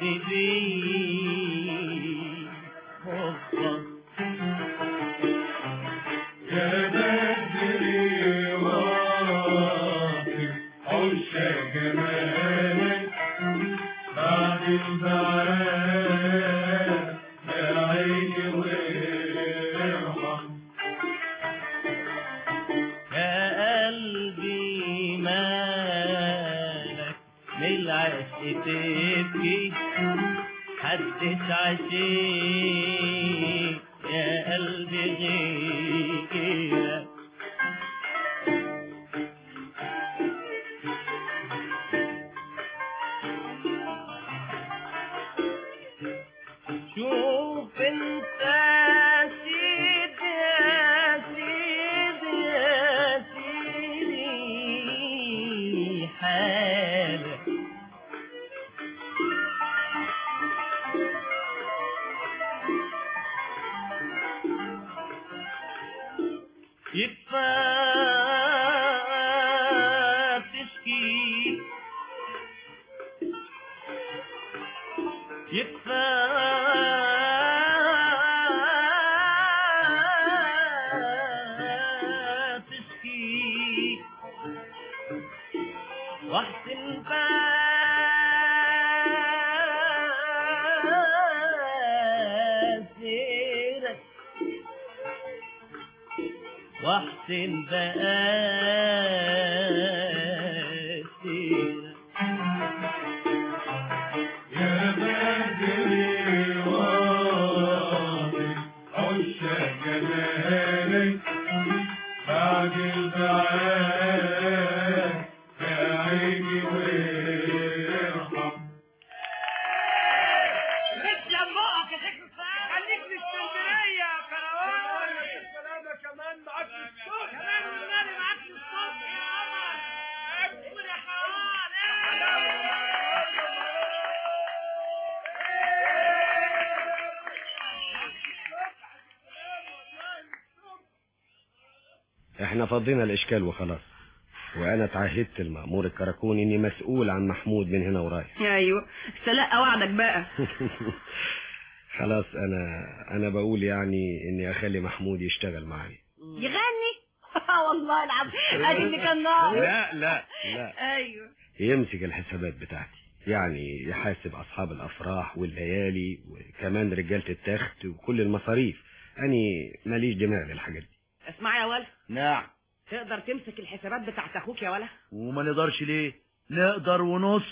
بيه وصلك يا بدري واصي عشاق جمالك بعد البعاد يا عيني وارحم يا قلبي مالك من العشق تبكي حدث عشيق يا قلبي غيرك شوف انت يا سيدي يا سيدي يا سيدي حالك يكفى تشكي يكفى تشكي واحسن واحسن بقاسي يا بدري واضح عش جمالك بعد البعاد يا عيني وارحم تسلم بقك يا شيخ الفهد خليك في اسكندريه يا كروان السلامه كمان معاك الصبح كمان والنبي معاك الصبح يا قمر قول يا احنا فضينا الاشكال وخلاص وانا اتعهدت المأمور الكراكوني اني مسؤول عن محمود من هنا ورايح ايوه استلقى وعدك بقى خلاص انا انا بقول يعني اني اخلي محمود يشتغل معايا يغني والله العظيم ادي اللي كان ناقص لا لا لا ايوه يمسك الحسابات بتاعتي يعني يحاسب اصحاب الافراح والليالي وكمان رجالة التخت وكل المصاريف اني ماليش دماغ للحاجات دي اسمع يا ولا نعم تقدر تمسك الحسابات بتاعت اخوك يا ولا وما نقدرش ليه نقدر ونص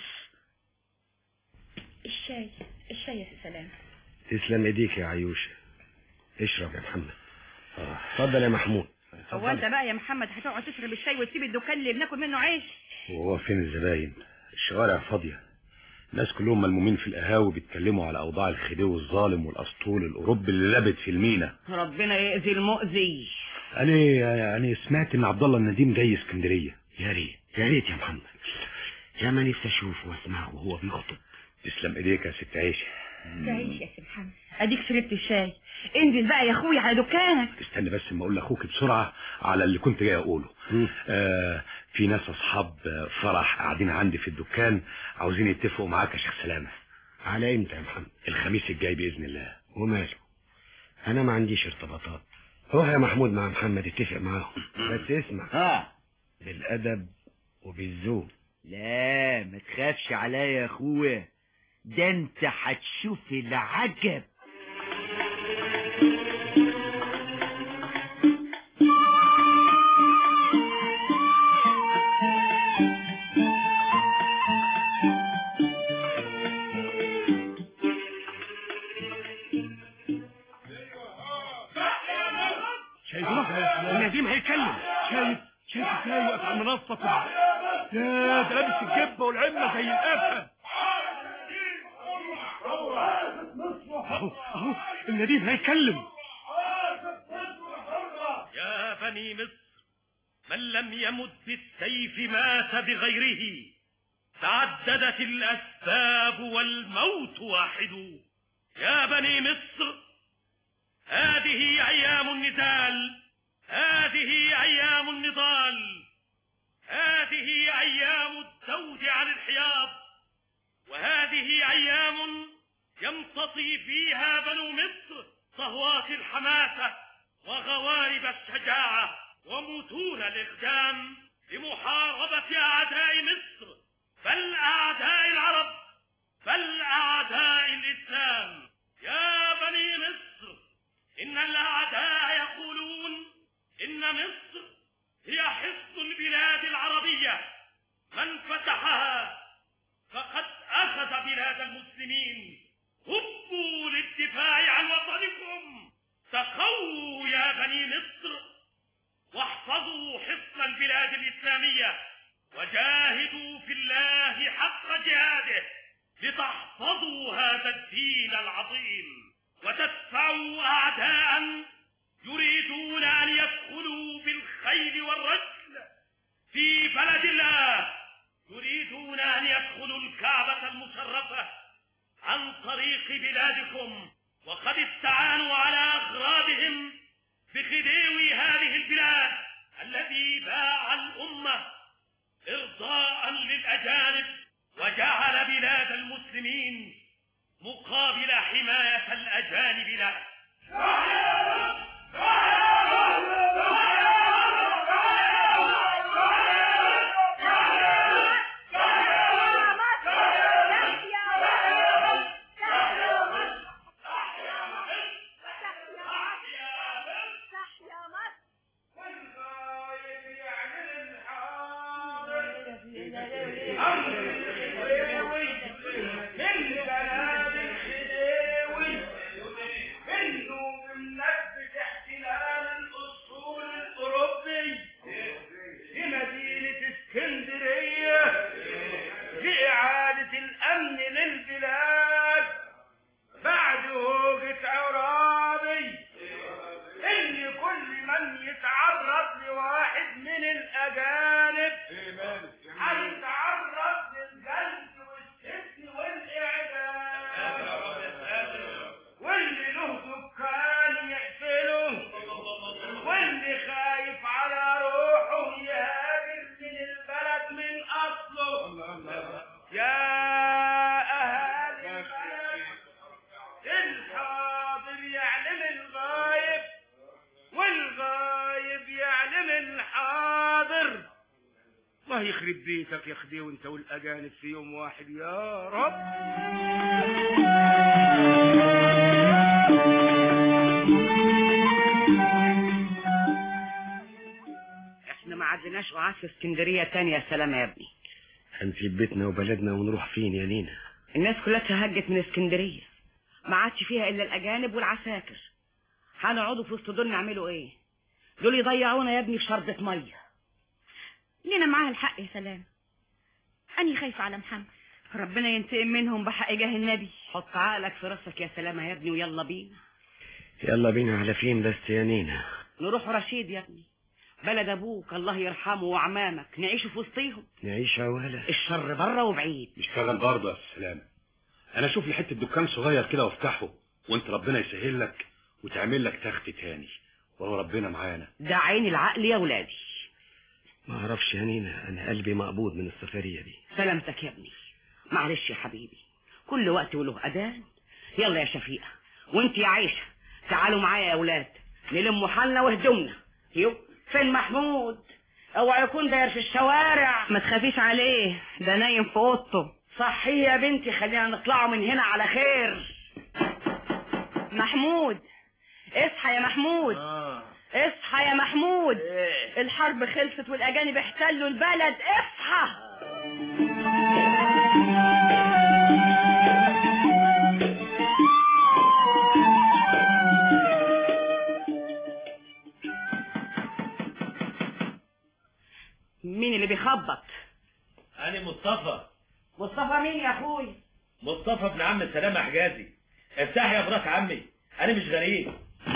الشاي الشاي يا سلام تسلم ايديك يا عيوشة اشرب يا محمد اتفضل يا محمود هو انت بقى يا محمد هتقعد تشرب الشاي وتسيب الدكان اللي بناكل منه عيش وهو فين الزباين الشوارع فاضية الناس كلهم ملمومين في القهاوي بيتكلموا على أوضاع الخديوي الظالم والأسطول الأوروبي اللي لبت في المينا ربنا يأذي المؤذي أنا أنا سمعت إن عبد الله النديم جاي اسكندرية يا ريت يا ريت يا محمد يا ما نفسي اشوفه واسمعه وهو بيخطب تسلم ايديك يا ست عيشة تعيش يا سي محمد اديك شربت الشاي انزل بقى يا اخويا على دكانك استنى بس ما اقول لاخوك بسرعة على اللي كنت جاي اقوله آه في ناس اصحاب آه، فرح قاعدين عندي في الدكان عاوزين يتفقوا معاك يا شيخ سلامة على امتى يا محمد الخميس الجاي باذن الله وماله انا ما عنديش ارتباطات روح يا محمود مع محمد اتفق معاهم بس اسمع ها بالادب وبالذوق لا ما تخافش عليا يا اخويا ده انت هتشوف العجب شايف النديم هيتكلم شايف شايف ازاي واقف على المنصة كده يا ده لابس الجبة والعمة زي الاسد اهو اهو النديم هيتكلم يا بني مصر من لم يمت بالسيف مات بغيره تعددت الأسباب والموت واحد يا بني مصر هذه أيام النزال هذه أيام النضال هذه أيام الزود عن الحياض وهذه أيام يمتطي فيها بنو مصر صهوات الحماسة وغوارب الشجاعة ومتون الإقدام لمحاربة أعداء مصر بل أعداء العرب بل أعداء الإسلام يا بني مصر إن الأعداء يقولون إن مصر هي حصن البلاد العربية من فتحها فقد أخذ بلاد المسلمين هبوا للدفاع عن وطنكم تقووا يا بني مصر واحفظوا حصن البلاد الإسلامية وجاهدوا في الله حق جهاده لتحفظوا هذا الدين العظيم وتدفعوا أعداء يريدون أن يدخلوا بالخيل والرجل في بلد الله يريدون أن يدخلوا الكعبة المشرفة عن طريق بلادكم وقد استعانوا على أغراضهم بخديو هذه البلاد الذي باع الأمة إرضاء للأجانب وجعل بلاد المسلمين مقابل حماية الأجانب له واحد من الأجانب هيتعرض للجلد والسجن والإعدام واللي له دكان يقفله واللي خايف على روحه يهاجر من البلد من أصله يا أهالي البلد الحاضر يعلم الغايب والغايب يعلم الحاضر الله يخرب بيتك يا خدي وانت والاجانب في يوم واحد يا رب احنا ما عدناش وعاد في اسكندريه تاني يا سلام يا ابني هنسيب بيتنا وبلدنا ونروح فين يا نينا الناس كلها تهجت من اسكندريه ما عادش فيها الا الاجانب والعساكر هنقعدوا في وسط دول نعملوا ايه دول يضيعونا يا ابني في شربة ميه لينا معاها الحق يا سلام أني خايفة على محمد ربنا ينتقم منهم بحق جاه النبي حط عقلك في راسك يا سلامة يا ابني ويلا بينا يلا بينا على فين بس يا نينا نروح رشيد يا ابني بلد ابوك الله يرحمه وعمامك نعيش في وسطيهم نعيش عوالة الشر بره وبعيد اشتغل برضه يا سلام انا اشوف لي حته دكان صغير كده وافتحه وانت ربنا يسهل لك وتعمل لك تخت تاني وهو ربنا معانا ده عين العقل يا ولادي ما اعرفش يا نينا انا قلبي مقبوض من السفرية دي سلامتك يا ابني معلش يا حبيبي كل وقت وله اذان يلا يا شفيقة وانت يا عيشة تعالوا معايا يا ولاد نلم حالنا وهدومنا يو فين محمود اوعى يكون داير في الشوارع ما تخافيش عليه ده نايم في اوضته صحي يا بنتي خلينا نطلعوا من هنا على خير محمود اصحى يا محمود اصحى يا محمود الحرب خلصت والاجانب احتلوا البلد اصحى مين اللي بيخبط أنا مصطفى مصطفى مين يا اخوي مصطفى ابن عم سلامة حجازي افتح يا مرات عمي أنا مش غريب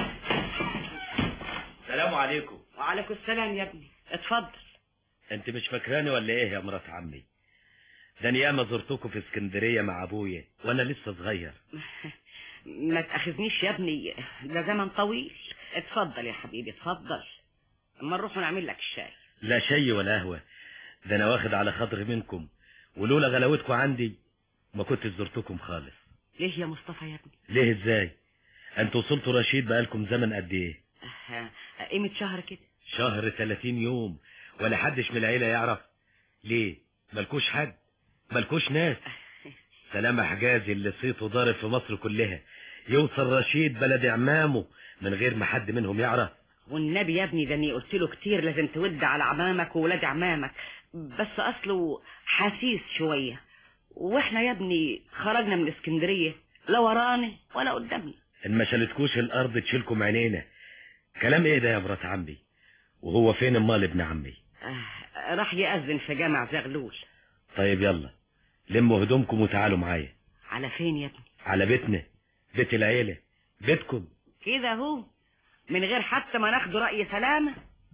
السلام عليكم وعليكم السلام يا ابني اتفضل انت مش فاكراني ولا ايه يا مرات عمي ده انا ياما زرتكم في اسكندريه مع ابويا وانا لسه صغير ما تاخذنيش يا ابني ده زمن طويل اتفضل يا حبيبي اتفضل اما نروح ونعمل لك الشاي لا شي ولا قهوه ده انا واخد على خاطري منكم ولولا غلاوتكم عندي ما كنت زرتكم خالص ليه يا مصطفى يا ابني ليه ازاي انتوا وصلتوا رشيد بقالكم زمن قد ايه اه، قيمة شهر كده شهر 30 يوم ولا حدش من العيله يعرف ليه ملكوش حد ملكوش ناس سلامة حجازي اللي صيته ضارب في مصر كلها يوصل رشيد بلد عمامه من غير ما حد منهم يعرف والنبي يا ابني ده اني قلت له كتير لازم تود على عمامك وولاد عمامك بس اصله حسيس شوية واحنا يا ابني خرجنا من اسكندرية لا وراني ولا قدامي ان ما شالتكوش الارض تشيلكم عينينا كلام ايه ده يا مرات عمي وهو فين امال ابن عمي آه، راح يأذن في جامع زغلول طيب يلا لموا هدومكم وتعالوا معايا على فين يا ابني على بيتنا بيت العيلة بيتكم كده هو من غير حتى ما ناخد رأي سلامة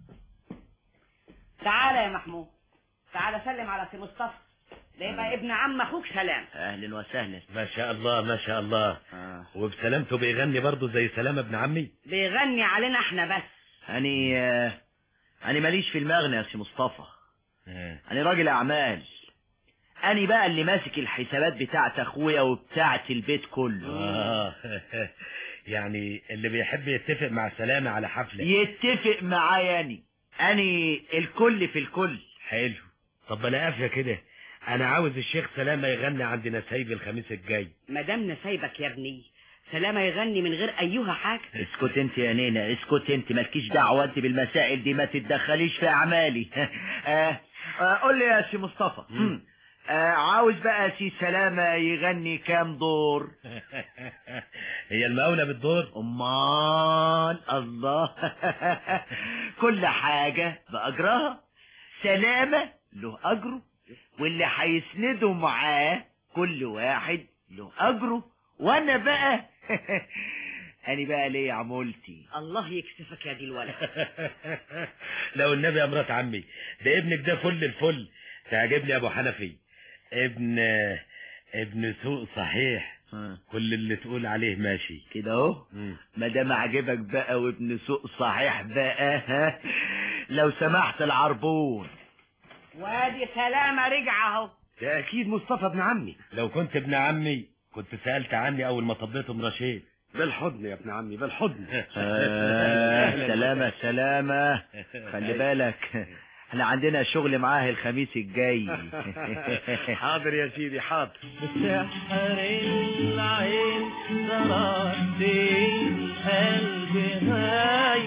تعالى يا محمود تعالى سلم على سي مصطفى ده يبقى ابن عم اخوك سلام اهلا وسهلا ما شاء الله ما شاء الله وبسلامته بيغني برضه زي سلام ابن عمي بيغني علينا احنا بس أني آه، أني ماليش في المغنى يا سي مصطفى أنا راجل أعمال أني بقى اللي ماسك الحسابات بتاعت أخويا وبتاعت البيت كله آه. يعني اللي بيحب يتفق مع سلامة على حفلة يتفق معايا أني أني الكل في الكل حلو طب انا قافية كده انا عاوز الشيخ سلامة يغني عندنا سايب الخميس الجاي ما دام سايبك يا ابني سلامة يغني من غير ايها حاجة اسكت انت يا نينا اسكت انت مالكيش دعوة انت بالمسائل دي ما تتدخليش في اعمالي آه، آه، قول لي يا سي مصطفى آه، عاوز بقى سي سلامة يغني كام دور هي المقاولة بالدور امال الله كل حاجة بأجرها سلامة له أجره واللي هيسنده معاه كل واحد له أجره وأنا بقى أنا بقى ليه عمولتي الله يكسفك يا دي الولد لو النبي يا مرات عمي ده ابنك ده فل الفل تعجبني يا ابو حنفي ابن ابن سوق صحيح كل اللي تقول عليه ماشي كده اهو ما دام عجبك بقى وابن سوق صحيح بقى ها لو سمحت العربون وادي سلامة رجع اهو ده اكيد مصطفى ابن عمي لو كنت ابن عمي كنت سألت عني اول ما طبيتهم رشيد بالحضن يا ابن عمي بالحضن آه سلامة سلامة خلي بالك احنا عندنا شغل معاه الخميس الجاي حاضر يا سيدي حاضر بسحر العين زرعت القلب هاي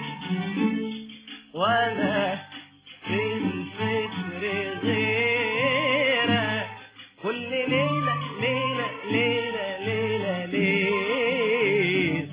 ولا في الفكر غيرك كل ليلة ليلة ليلة ليلة ليلة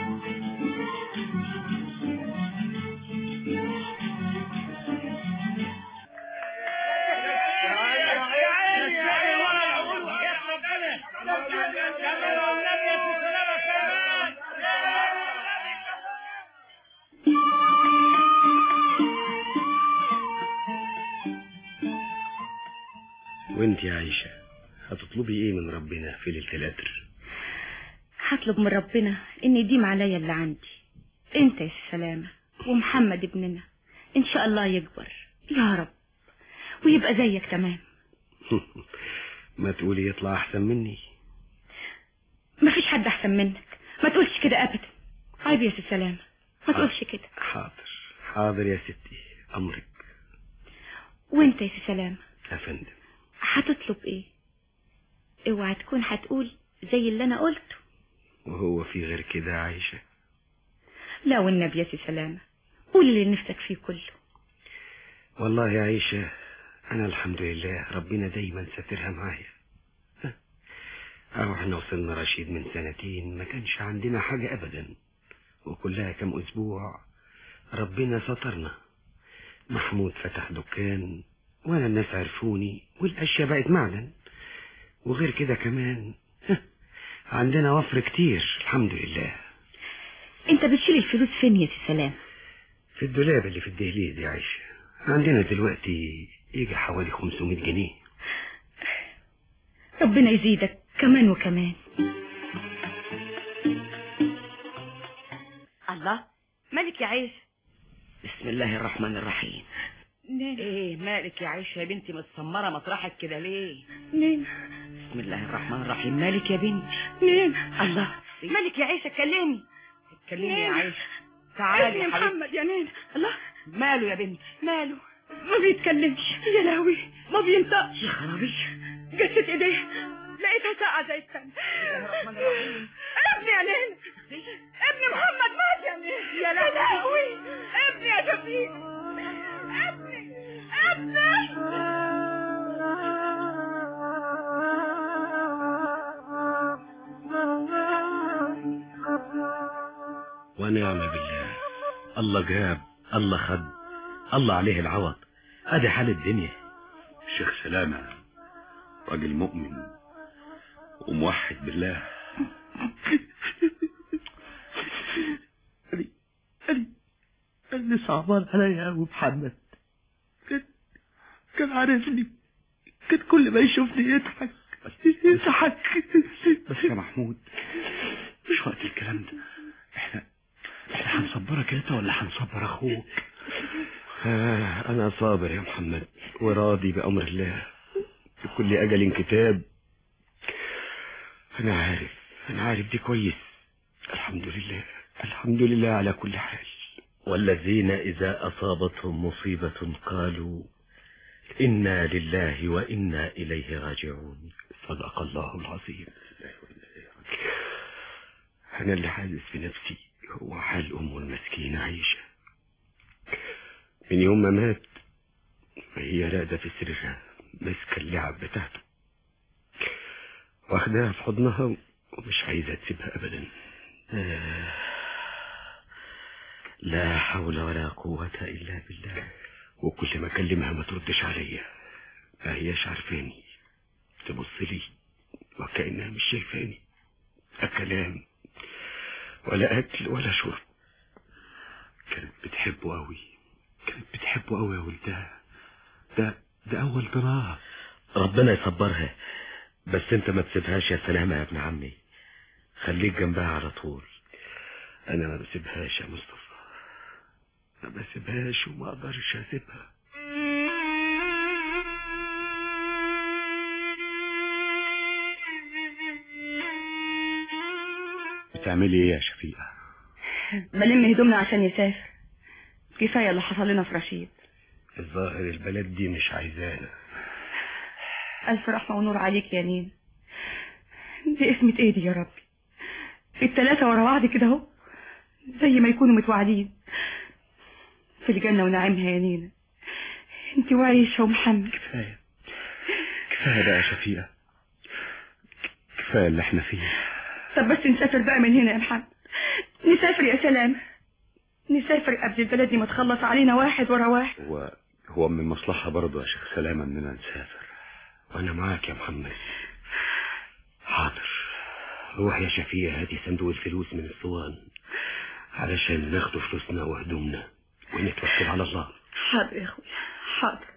وانت يا عيشة هتطلبي ايه من ربنا في ليلة القدر هطلب من ربنا ان يديم عليا اللي عندي انت يا سلامة ومحمد ابننا ان شاء الله يكبر يا رب ويبقى زيك تمام ما تقولي يطلع احسن مني مفيش حد احسن منك ما تقولش كده ابدا عيب يا سلامة ما تقولش كده حاضر حاضر يا ستي امرك وانت يا سلامة يا فندم هتطلب ايه اوعى تكون هتقول زي اللي انا قلته وهو في غير كده يا عايشة لا والنبي يا سي سلامة قول اللي نفسك فيه كله والله يا عيشة أنا الحمد لله ربنا دايما ساترها معايا ها، أهو احنا وصلنا رشيد من سنتين ما كانش عندنا حاجة أبدا وكلها كم أسبوع ربنا سترنا محمود فتح دكان وأنا الناس عرفوني والأشياء بقت معدن وغير كده كمان ها، عندنا وفر كتير الحمد لله انت بتشيل الفلوس فين يا سي سلامة في الدولاب اللي في الدهليز يا عيشة عندنا دلوقتي يجي حوالي 500 جنيه ربنا يزيدك كمان وكمان الله مالك يا عيشة بسم الله الرحمن الرحيم ايه مالك يا عيشة يا بنتي متسمرة مطرحك كده ليه مين بسم الله الرحمن الرحيم مالك يا بنتي مين الله مالك يا عيشة كلمي كلمي يا عيشة تعالي ابني يا حبيبتي محمد يا نينا الله ماله يا بنتي ماله ما بيتكلمش يا لهوي ما بينطقش يا خرابيش جست ايديه لقيتها ساقعة زي السم ابني يا نينا ابني محمد مات يا نينا يا لهوي ابني يا شفيق ابني ابني ونعم بالله الله جاب الله خد الله عليه العوض ادي حال الدنيا الشيخ سلامة راجل مؤمن وموحد بالله اللي صعبان عليا ابو محمد كان كان عارفني كان كل ما يشوفني يضحك يضحك بس يا محمود مش وقت الكلام ده احنا احنا هنصبرك انت ولا هنصبر اخوك آه انا صابر يا محمد وراضي بامر الله لكل اجل كتاب انا عارف انا عارف دي كويس الحمد لله الحمد لله على كل حال والذين إذا أصابتهم مصيبة قالوا إنا لله وإنا إليه راجعون صدق الله العظيم أنا اللي حاسس في نفسي هو حال أمه المسكينة عيشة من يوم ما مات وهي راقدة في سريرها ماسكة اللعب بتاعته واخداها في حضنها ومش عايزة تسيبها أبدا آه، لا حول ولا قوة إلا بالله وكل ما أكلمها ما تردش عليا ما هياش عارفاني تبص لي وكأنها مش شايفاني الكلام ولا أكل ولا شرب كانت بتحبه قوي كانت بتحبه قوي يا ولدها ده ده أول طلاق ربنا يصبرها بس انت ما تسيبهاش يا سلامة يا ابن عمي خليك جنبها على طول أنا ما بسيبهاش يا مصطفى ما بسيبهاش وما أقدرش أسيبها بتعملي ايه يا شفيقة بلم هدومنا عشان يسافر كفاية اللي حصل لنا في رشيد الظاهر البلد دي مش عايزانا ألف رحمة ونور عليك يا نين دي اسمة ايه دي يا ربي التلاتة ورا بعض كده اهو زي ما يكونوا متوعدين في الجنة ونعيمها يا نينا انت وعيشة ومحمد كفاية كفاية بقى يا شفيقة كفاية اللي احنا فيه طب بس نسافر بقى من هنا يا محمد نسافر يا سلام نسافر قبل البلد دي ما تخلص علينا واحد ورا واحد هو هو من مصلحة برضه يا شيخ سلامة اننا نسافر وانا معاك يا محمد حاضر روح يا شفيع هاتي صندوق الفلوس من الصوان علشان ناخد فلوسنا وهدومنا ونتوكل على الله حاضر يا اخويا حاضر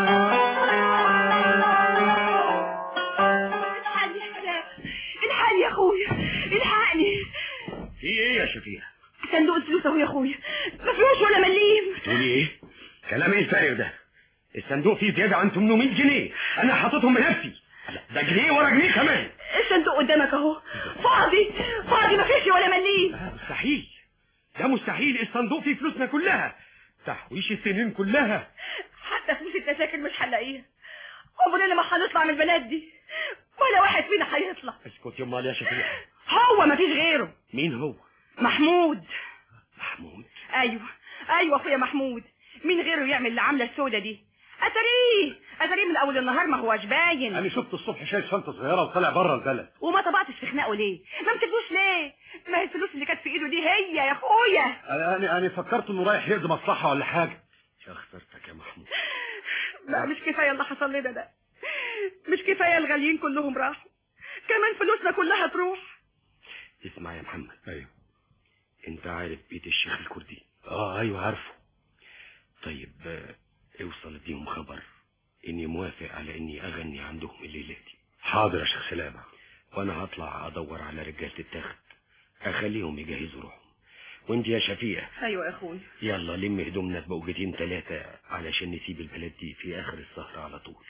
الحقني يا سلام الحقني يا اخويا الحقني في ايه يا شفيع صندوق الفلوس اهو يا اخويا ما فيهوش ولا مليم تقولي ايه كلام ايه الفارغ ده الصندوق فيه زيادة عن 800 جنيه انا حاططهم بنفسي ده جنيه ورا جنيه كمان الصندوق قدامك اهو فاضي فاضي ما فيش ولا مليم مستحيل ده مستحيل الصندوق فيه فلوسنا كلها تحويش السنين كلها حتى فلوس التذاكر مش هنلاقيها عمرنا ما هنطلع من البلد دي ولا واحد فينا هيطلع اسكت يا امال يا شفيع هو ما فيش غيره مين هو محمود محمود ايوه ايوه اخويا محمود مين غيره يعمل العمله السودة دي اتريه اتريه من اول النهار ما هوش باين انا شفت الصبح شايل شنطه صغيره وطلع بره البلد وما طبعتش في خناقه ليه ما مسكتوش ليه ما هي الفلوس اللي كانت في ايده دي هي يا اخويا انا انا انا فكرت انه رايح يقضي مصلحه ولا حاجه يا خسرتك يا محمود لا مش كفايه اللي حصل لنا ده مش كفايه الغاليين كلهم راحوا كمان فلوسنا كلها تروح اسمع يا محمد ايوه انت عارف بيت الشيخ الكردي اه ايوه عارفه طيب آه، اوصل اديهم خبر اني موافق على اني اغني عندهم الليله دي حاضر يا شيخ سلامه وانا هطلع ادور على رجاله التخت اخليهم يجهزوا روحهم وانت يا شفيقه ايوه يا اخويا يلا لم هدومنا بوجتين ثلاثه علشان نسيب البلد دي في اخر السهره على طول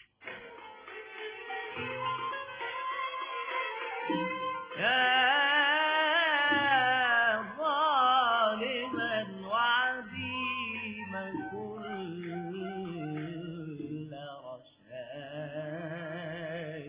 يا ظالما وعديما كل رشاد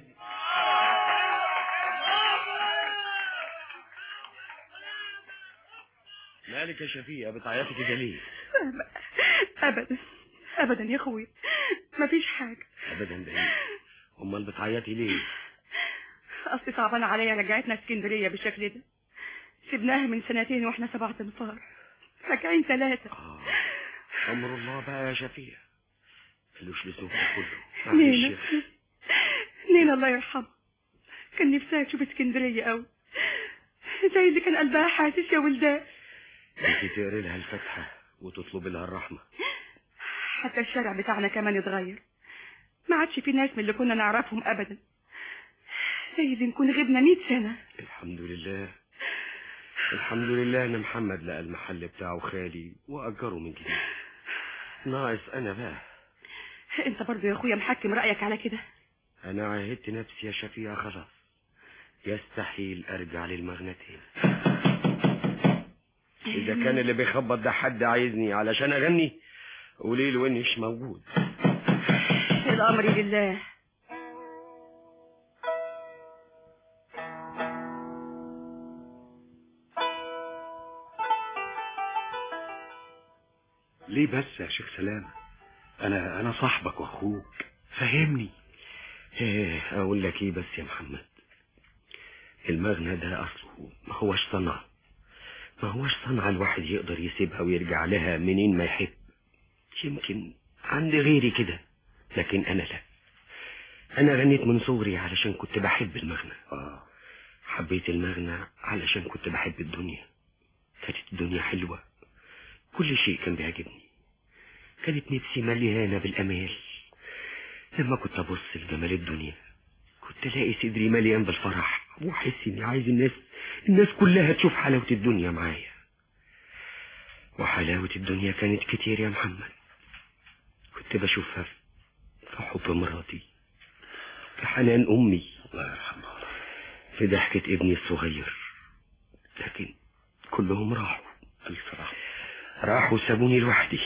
مالك يا شفيقه بتعيطي كده ليه ابدا ابدا يا اخويا مفيش حاجه ابدا ده ايه امال بتعيطي ليه اصلي صعبان عليا رجعتنا اسكندريه بالشكل ده سيبناها من سنتين واحنا سبعة انفار راجعين ثلاثة امر الله بقى يا شفيقه فلوس لسوق كله نينا معلش نينا الله يرحمها كان نفسها تشوف اسكندرية قوي زي اللي كان قلبها حاسس يا ولدان انت تقري لها الفاتحه وتطلبي لها الرحمه حتى الشارع بتاعنا كمان اتغير ما عادش في ناس من اللي كنا نعرفهم ابدا زي اللي نكون غبنا 100 سنة الحمد لله الحمد لله ان محمد لقى المحل بتاعه خالي واجره من جديد ناقص انا بقى انت برضو يا اخويا محكم رأيك على كده انا عاهدت نفسي يا شفيقه خلاص يستحيل ارجع للمغنتين اذا كان اللي بيخبط ده حد عايزني علشان اغني قولي له اني مش موجود الامر لله ليه بس يا شيخ سلامة انا انا صاحبك واخوك فهمني ايه اقول لك ايه بس يا محمد المغنى ده اصله ما هوش صنعة ما هوش صنعة الواحد يقدر يسيبها ويرجع لها منين ما يحب يمكن عند غيري كده لكن انا لا انا غنيت من صغري علشان كنت بحب المغنى اه حبيت المغنى علشان كنت بحب الدنيا كانت الدنيا حلوة كل شيء كان بيعجبني كانت نفسي مليانة بالأمال لما كنت أبص لجمال الدنيا كنت ألاقي صدري مليان بالفرح وأحس إني عايز الناس الناس كلها تشوف حلاوة الدنيا معايا وحلاوة الدنيا كانت كتير يا محمد كنت بشوفها في حب مراتي في حنان أمي الله يرحمها في ضحكة ابني الصغير لكن كلهم راحوا ألف رحمة راحوا سابوني لوحدي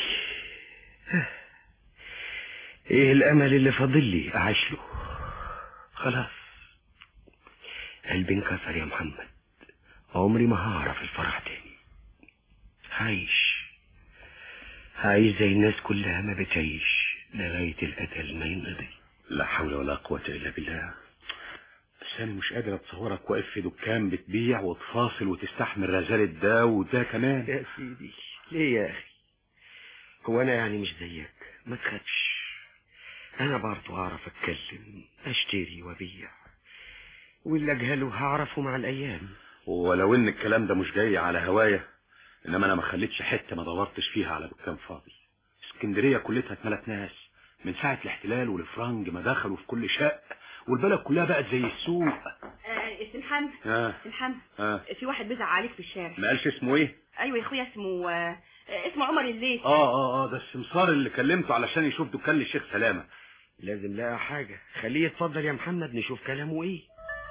ايه الامل اللي فاضل لي اعيش له خلاص قلبي انكسر يا محمد عمري ما هعرف الفرح تاني هعيش هعيش زي الناس كلها ما بتعيش لغاية الأجل ما ينقضي لا حول ولا قوة إلا بالله بس أنا مش قادر أتصورك واقف في دكان بتبيع وتفاصل وتستحمل رزالة ده وده كمان يا سيدي ليه يا أخي هو أنا يعني مش زيك ما تخافش أنا برضو هعرف أتكلم أشتري وأبيع واللي أجهله هعرفه مع الأيام ولو إن الكلام ده مش جاي على هوايا إنما أنا ما خليتش حتة ما دورتش فيها على دكان فاضي اسكندرية كلها اتملت ناس من ساعة الاحتلال والفرنج ما دخلوا في كل شق والبلد كلها بقت زي السوق آه سمحان اه سمحان اه في واحد بيزعق عليك في الشارع ما قالش اسمه ايه ايوه يا اخويا اسمه آه اسمه عمر الليث اه اه اه ده السمسار اللي كلمته علشان يشوف دكان للشيخ سلامة لازم لقى حاجة خليه يتفضل يا محمد نشوف كلامه ايه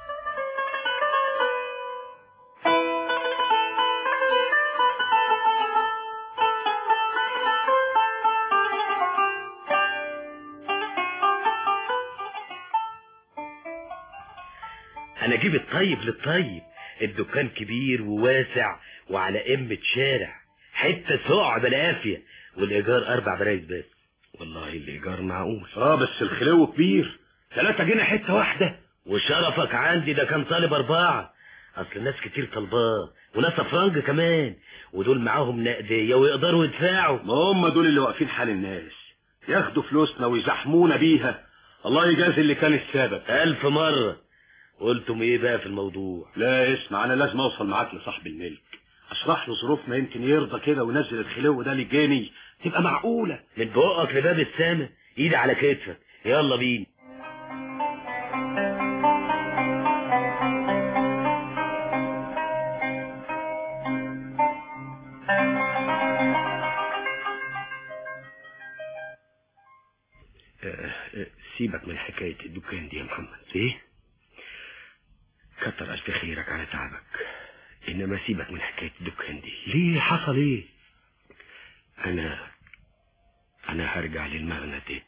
انا اجيب الطيب للطيب الدكان كبير وواسع وعلى قمة شارع حتة سقع بالعافية والايجار اربع برايز بس والله الايجار معقول اه بس الخلو كبير ثلاثة جنيه حتة واحدة وشرفك عندي ده كان طالب اربعة اصل ناس كتير طالباه وناس افرنج كمان ودول معاهم نقدية ويقدروا يدفعوا ما هم دول اللي واقفين حال الناس ياخدوا فلوسنا ويزحمونا بيها الله يجازي اللي كان السبب الف مرة قلتم ايه بقى في الموضوع لا اسمع انا لازم اوصل معاك لصاحب الملك اشرح له ظروفنا يمكن يرضى كده وينزل الخلو ده للجاني تبقى معقولة من بقك لباب السما ايدي على كتفك يلا بينا آه، آه، سيبك من حكاية الدكان دي يا محمد ايه كتر ألف خيرك على تعبك إنما سيبك من حكاية الدكان دي ليه حصل ايه أنا أنا هرجع للمغنى تاني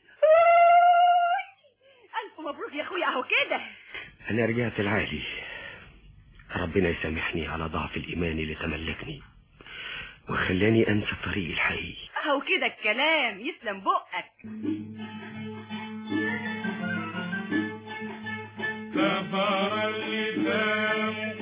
الف مبروك يا اخويا اهو كده أنا رجعت العالي ربنا يسامحني على ضعف الإيمان اللي تملكني وخلاني أنسى طريقي الحقيقي اهو كده الكلام يسلم بقك سفر اللسان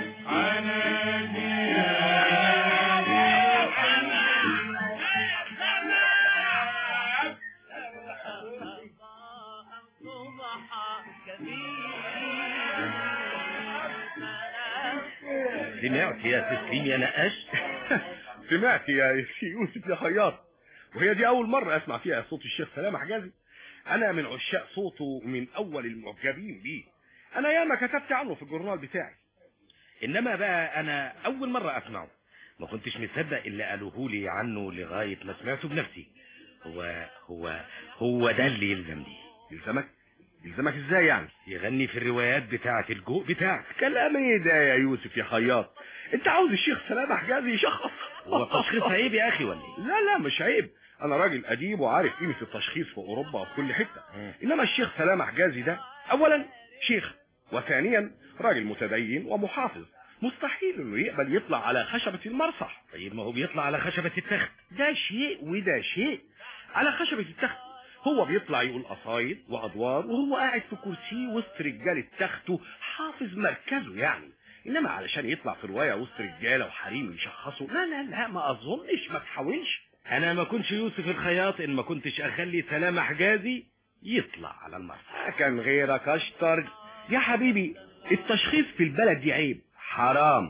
سمعت يا تسليم يا نقاش سمعت يا يوسف يا خياط وهي دي اول مرة اسمع فيها صوت الشيخ سلامة حجازي انا من عشاق صوته من اول المعجبين بيه انا ياما كتبت عنه في الجورنال بتاعي انما بقى انا اول مرة اسمعه ما كنتش مصدق اللي قالوه لي عنه لغاية ما سمعته بنفسي هو هو هو ده اللي يلزمني يلزمك يلزمك ازاي يعني يغني في الروايات بتاعة الجوء بتاعك كلام ايه ده يا يوسف يا خياط انت عاوز الشيخ سلامة حجازي يشخص هو التشخيص عيب يا اخي ولا ايه لا لا مش عيب انا راجل اديب وعارف قيمة التشخيص في اوروبا وفي كل حتة انما الشيخ سلامة حجازي ده اولا شيخ وثانيا راجل متدين ومحافظ مستحيل انه يقبل يطلع على خشبة المرصح طيب ما هو بيطلع على خشبة التخت ده شيء وده شيء على خشبة التخت هو بيطلع يقول قصايد وادوار وهو قاعد في كرسيه وسط رجالة تخته حافظ مركزه يعني انما علشان يطلع في رواية وسط رجالة وحريم يشخصوا لا لا لا ما اظنش ما تحاولش انا ما كنتش يوسف الخياط ان ما كنتش اخلي سلامة حجازي يطلع على المرصح كان غيرك اشطر يا حبيبي التشخيص في البلد دي عيب حرام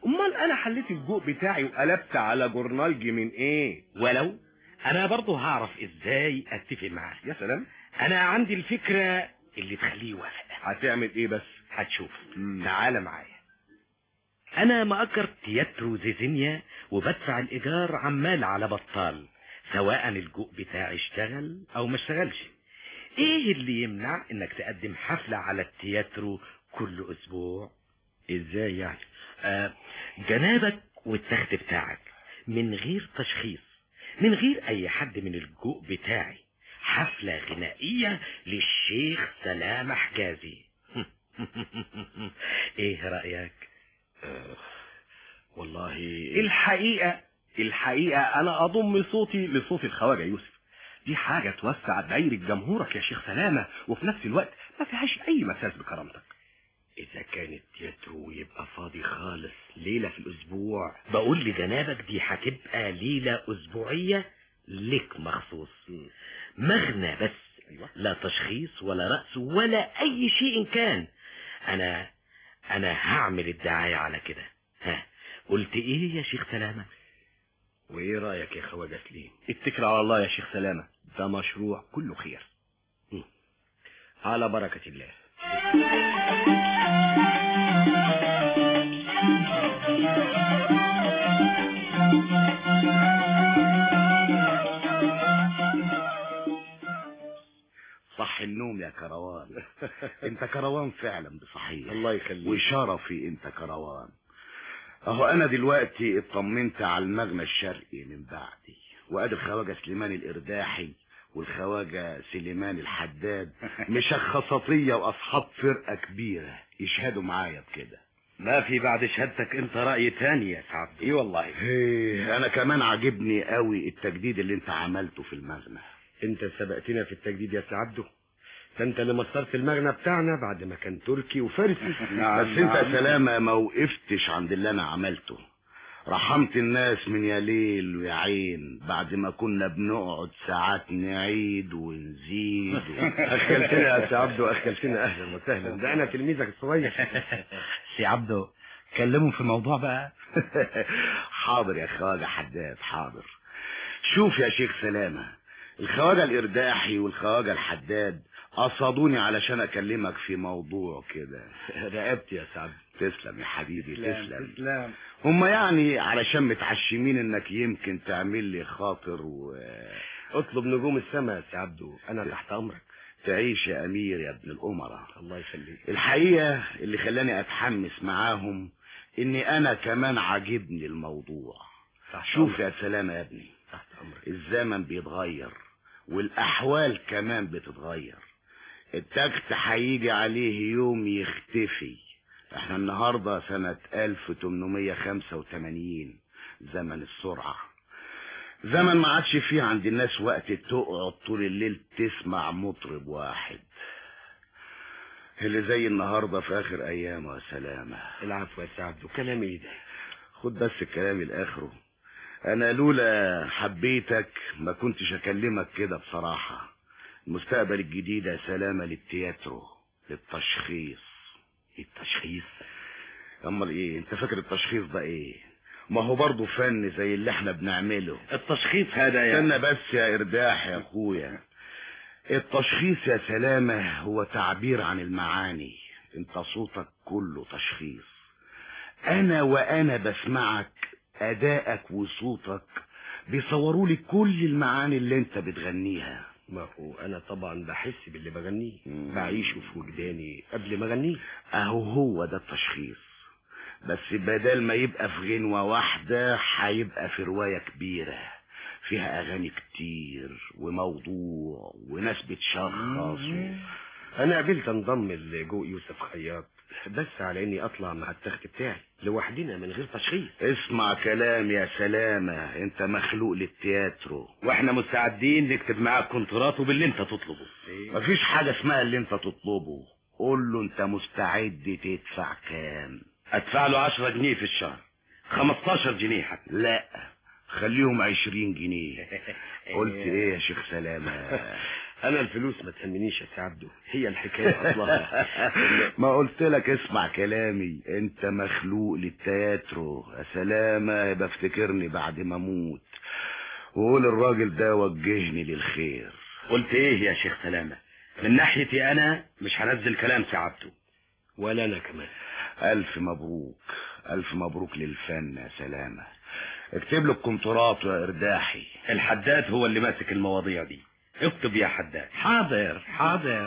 امال انا حليت الجوق بتاعي وقلبت على جورنالجي من ايه ولو انا برضه هعرف ازاي اتفق معاه يا سلام انا عندي الفكرة اللي تخليه يوافق هتعمل ايه بس هتشوف مم. تعال معايا انا مأجر تياترو زيزينيا وبدفع الايجار عمال على بطال سواء الجوق بتاعي اشتغل او ما اشتغلش ايه اللي يمنع انك تقدم حفلة على التياترو كل اسبوع ازاي يعني آه جنابك والتخت بتاعك من غير تشخيص من غير اي حد من الجوق بتاعي حفلة غنائية للشيخ سلام حجازي ايه رأيك والله الحقيقة الحقيقة انا اضم صوتي لصوت الخواجة يوسف دي حاجة توسع دايرة جمهورك يا شيخ سلامة وفي نفس الوقت ما فيهاش اي مساس بكرامتك اذا كان التياترو يبقى فاضي خالص ليلة في الاسبوع بقول لجنابك دي هتبقى ليلة اسبوعية لك مخصوص مغنى بس لا تشخيص ولا رأس ولا اي شيء كان انا انا هعمل الدعاية على كده ها قلت ايه يا شيخ سلامة وايه رأيك يا خواجة سليم اتكل على الله يا شيخ سلامة ده مشروع كله خير على بركة الله صح النوم يا كروان انت كروان فعلا بصحيح الله يخليك وشرفي انت كروان اهو انا دلوقتي اطمنت على المغنى الشرقي من بعدي وادي الخواجه سليمان الارداحي والخواجه سليمان الحداد مشخصطيه واصحاب فرقه كبيره يشهدوا معايا بكده ما في بعد شهادتك انت رأي تاني يا سعد ايه والله ايه انا كمان عاجبني قوي التجديد اللي انت عملته في المغنى انت سبقتنا في التجديد يا سعدو ده انت اللي مصرت المغنى بتاعنا بعد ما كان تركي وفارسي بس انت يا سلامة ما وقفتش عند اللي انا عملته رحمت الناس من يا ليل ويا عين بعد ما كنا بنقعد ساعات نعيد ونزيد اخلتنا يا سي عبدو اخلتنا اهلا وسهلا ده انا تلميذك الصغير سي عبدو كلموا في الموضوع بقى حاضر يا خواجة حداد حاضر شوف يا شيخ سلامة الخواجة الإرداحي والخواجة الحداد قصدوني علشان أكلمك في موضوع كده رقبتي يا سعد تسلم يا حبيبي تسلم تسلم هما يعني علشان متعشمين انك يمكن تعمل لي خاطر و اطلب نجوم السماء يا سي عبدو انا تحت امرك تعيش يا امير يا ابن الامراء الله يخليك الحقيقة اللي خلاني اتحمس معاهم اني انا كمان عاجبني الموضوع شوف يا سلامة يا ابني تحت امرك الزمن بيتغير والاحوال كمان بتتغير التكت هيجي عليه يوم يختفي احنا النهاردة سنة 1885 زمن السرعة زمن ما عادش فيه عند الناس وقت تقعد طول الليل تسمع مطرب واحد اللي زي النهاردة في اخر ايامه يا سلامة العفو يا سعد وكلام ايه ده خد بس الكلام الاخره انا لولا حبيتك ما كنتش اكلمك كده بصراحة المستقبل الجديد يا سلامة للتياترو للتشخيص التشخيص امال ايه انت فاكر التشخيص ده ايه ما هو برضه فن زي اللي احنا بنعمله التشخيص هذا يا استنى بس يا ارداح يا اخويا التشخيص يا سلامة هو تعبير عن المعاني انت صوتك كله تشخيص انا وانا بسمعك ادائك وصوتك بيصوروا لي كل المعاني اللي انت بتغنيها ما هو انا طبعا بحس باللي بغنيه بعيشه في وجداني قبل ما اغنيه اهو هو ده التشخيص بس بدل ما يبقى في غنوة واحدة هيبقى في رواية كبيرة فيها اغاني كتير وموضوع وناس بتشخص و... انا قبلت انضم لجو يوسف خياط بس على اني اطلع مع التخت بتاعي لوحدنا من غير تشخيص اسمع كلام يا سلامة انت مخلوق للتياترو واحنا مستعدين نكتب معاك كونترات باللي انت تطلبه مفيش حاجة اسمها اللي انت تطلبه قول له انت مستعد تدفع كام ادفع له 10 جنيه في الشهر 15 جنيه حتى لا خليهم عشرين جنيه قلت ايه يا شيخ سلامة انا الفلوس ما تهمنيش يا سي عبده هي الحكايه اصلها ما قلت لك اسمع كلامي انت مخلوق للتياترو يا سلامة يبقى افتكرني بعد ما اموت وقول الراجل ده وجهني للخير قلت ايه يا شيخ سلامه من ناحيتي انا مش هنزل كلام سي عبده ولا انا كمان الف مبروك الف مبروك للفن يا سلامة اكتب له الكونترات يا ارداحي الحداد هو اللي ماسك المواضيع دي اكتب يا حداد حاضر حاضر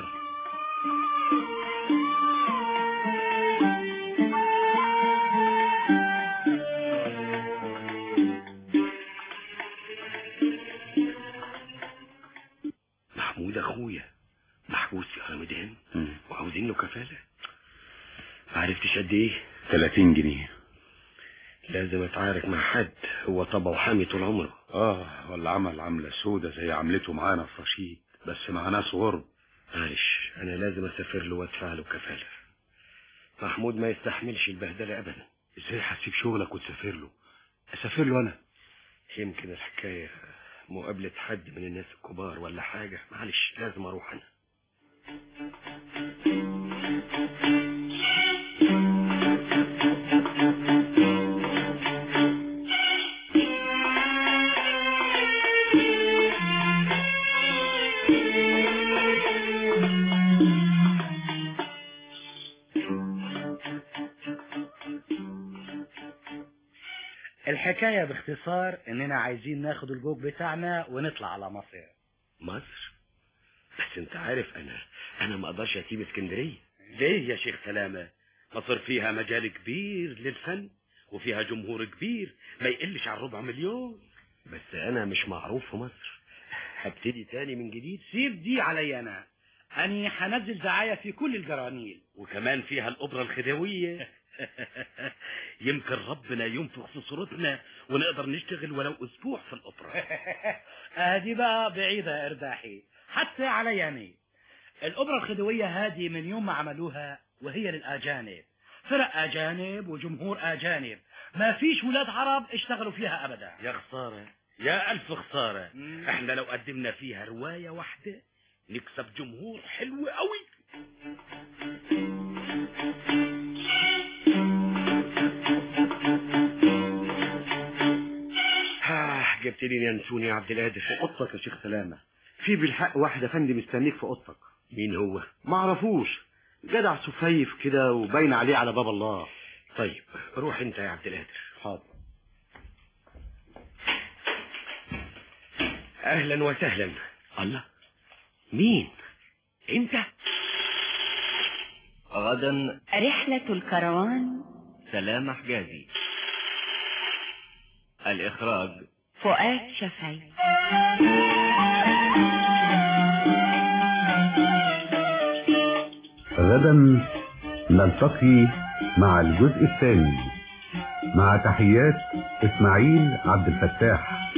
محمود اخويا محبوس في رمضان وعاوزين له كفاله ما عرفتش قد ايه 30 جنيه لازم اتعارك مع حد هو طبعه حامي طول عمره اه ولا عمل عملة سودة زي عملته معانا في رشيد بس مع ناس غرب معلش انا لازم اسافر له وادفع له كفاله محمود ما يستحملش البهدله ابدا ازاي هتسيب شغلك وتسافر له اسافر له انا يمكن الحكايه مقابله حد من الناس الكبار ولا حاجه معلش لازم اروح انا الحكاية باختصار اننا عايزين ناخد الجوج بتاعنا ونطلع على مصر مصر بس انت عارف انا انا ما اقدرش اسيب اسكندريه ليه يا شيخ سلامه مصر فيها مجال كبير للفن وفيها جمهور كبير ما يقلش عن ربع مليون بس انا مش معروف في مصر هبتدي تاني من جديد سيب دي عليا انا اني هنزل دعاية في كل الجرانيل وكمان فيها الأوبرا الخديوية يمكن ربنا ينفخ في صورتنا ونقدر نشتغل ولو أسبوع في الأوبرا ادي بقى بعيدة يا ارداحي حتى عليا انا الاوبرا الخديوية هذه من يوم ما عملوها وهي للاجانب فرق اجانب وجمهور اجانب ما فيش ولاد عرب اشتغلوا فيها ابدا يا خسارة يا ألف خسارة احنا لو قدمنا فيها رواية واحدة نكسب جمهور حلو قوي آه جبتني ينسوني يا عبد القادر في اوضتك يا شيخ سلامة في بالحق واحد افندي مستنيك في اوضتك مين هو ما اعرفوش جدع سفيف كده وباين عليه على باب الله طيب روح انت يا عبد القادر حاضر اهلا وسهلا الله مين انت غدا رحلة الكروان سلام حجازي الإخراج فؤاد شفعي غدا نلتقي مع الجزء الثاني مع تحيات اسماعيل عبد الفتاح